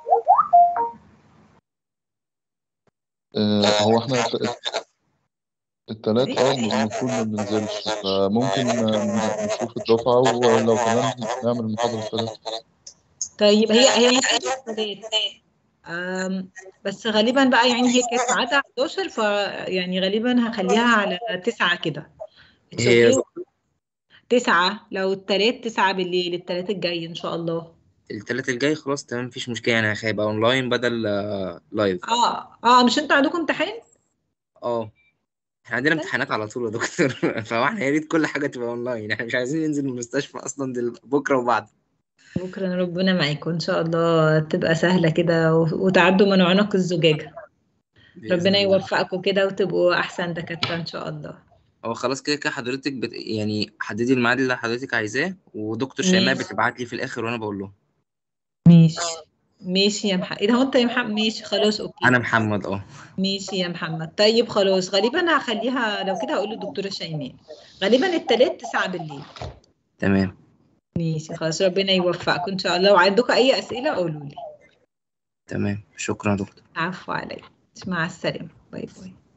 آه، هو احنا الت- التلات اه المفروض ما بننزلش فممكن آه، نشوف الدفعة ولو كمان نعمل المحاضرة التلات طيب هي هي المفروض التلات أم، بس غالبا بقى يعني هي كانت ميعادها 11 ف يعني غالبا هخليها على 9 كده It's هي okay. تسعة لو التلات تسعة بالليل التلات الجاي إن شاء الله التلات الجاي خلاص تمام مفيش مشكلة يعني هيبقى اونلاين بدل آه، لايف اه اه مش انتوا عندكم امتحان؟ اه احنا عندنا امتحانات على طول يا دكتور فاحنا يا ريت كل حاجة تبقى اونلاين احنا مش عايزين ننزل من المستشفى اصلا دل... بكرة وبعد بكرة ربنا معاكم إن شاء الله تبقى سهلة كده و- وتعدوا من عنق الزجاجة بإذن ربنا الله. يوفقكم كده وتبقوا أحسن دكاترة إن شاء الله هو خلاص كده كده حضرتك بت... يعني حددي الميعاد اللي حضرتك عايزاه ودكتور شيماء ماشي. بتبعت لي في الاخر وانا بقول له ماشي ماشي يا محمد ايه ده هو انت يا محمد ماشي خلاص اوكي انا محمد اه ماشي يا محمد طيب خلاص غالبا هخليها لو كده هقول للدكتورة شيماء غالبا التلات تسعة بالليل تمام ماشي خلاص ربنا يوفقكم ان شاء الله لو عندكم اي اسئلة قولوا لي تمام شكرا يا دكتور عفو عليك مع السلامة باي باي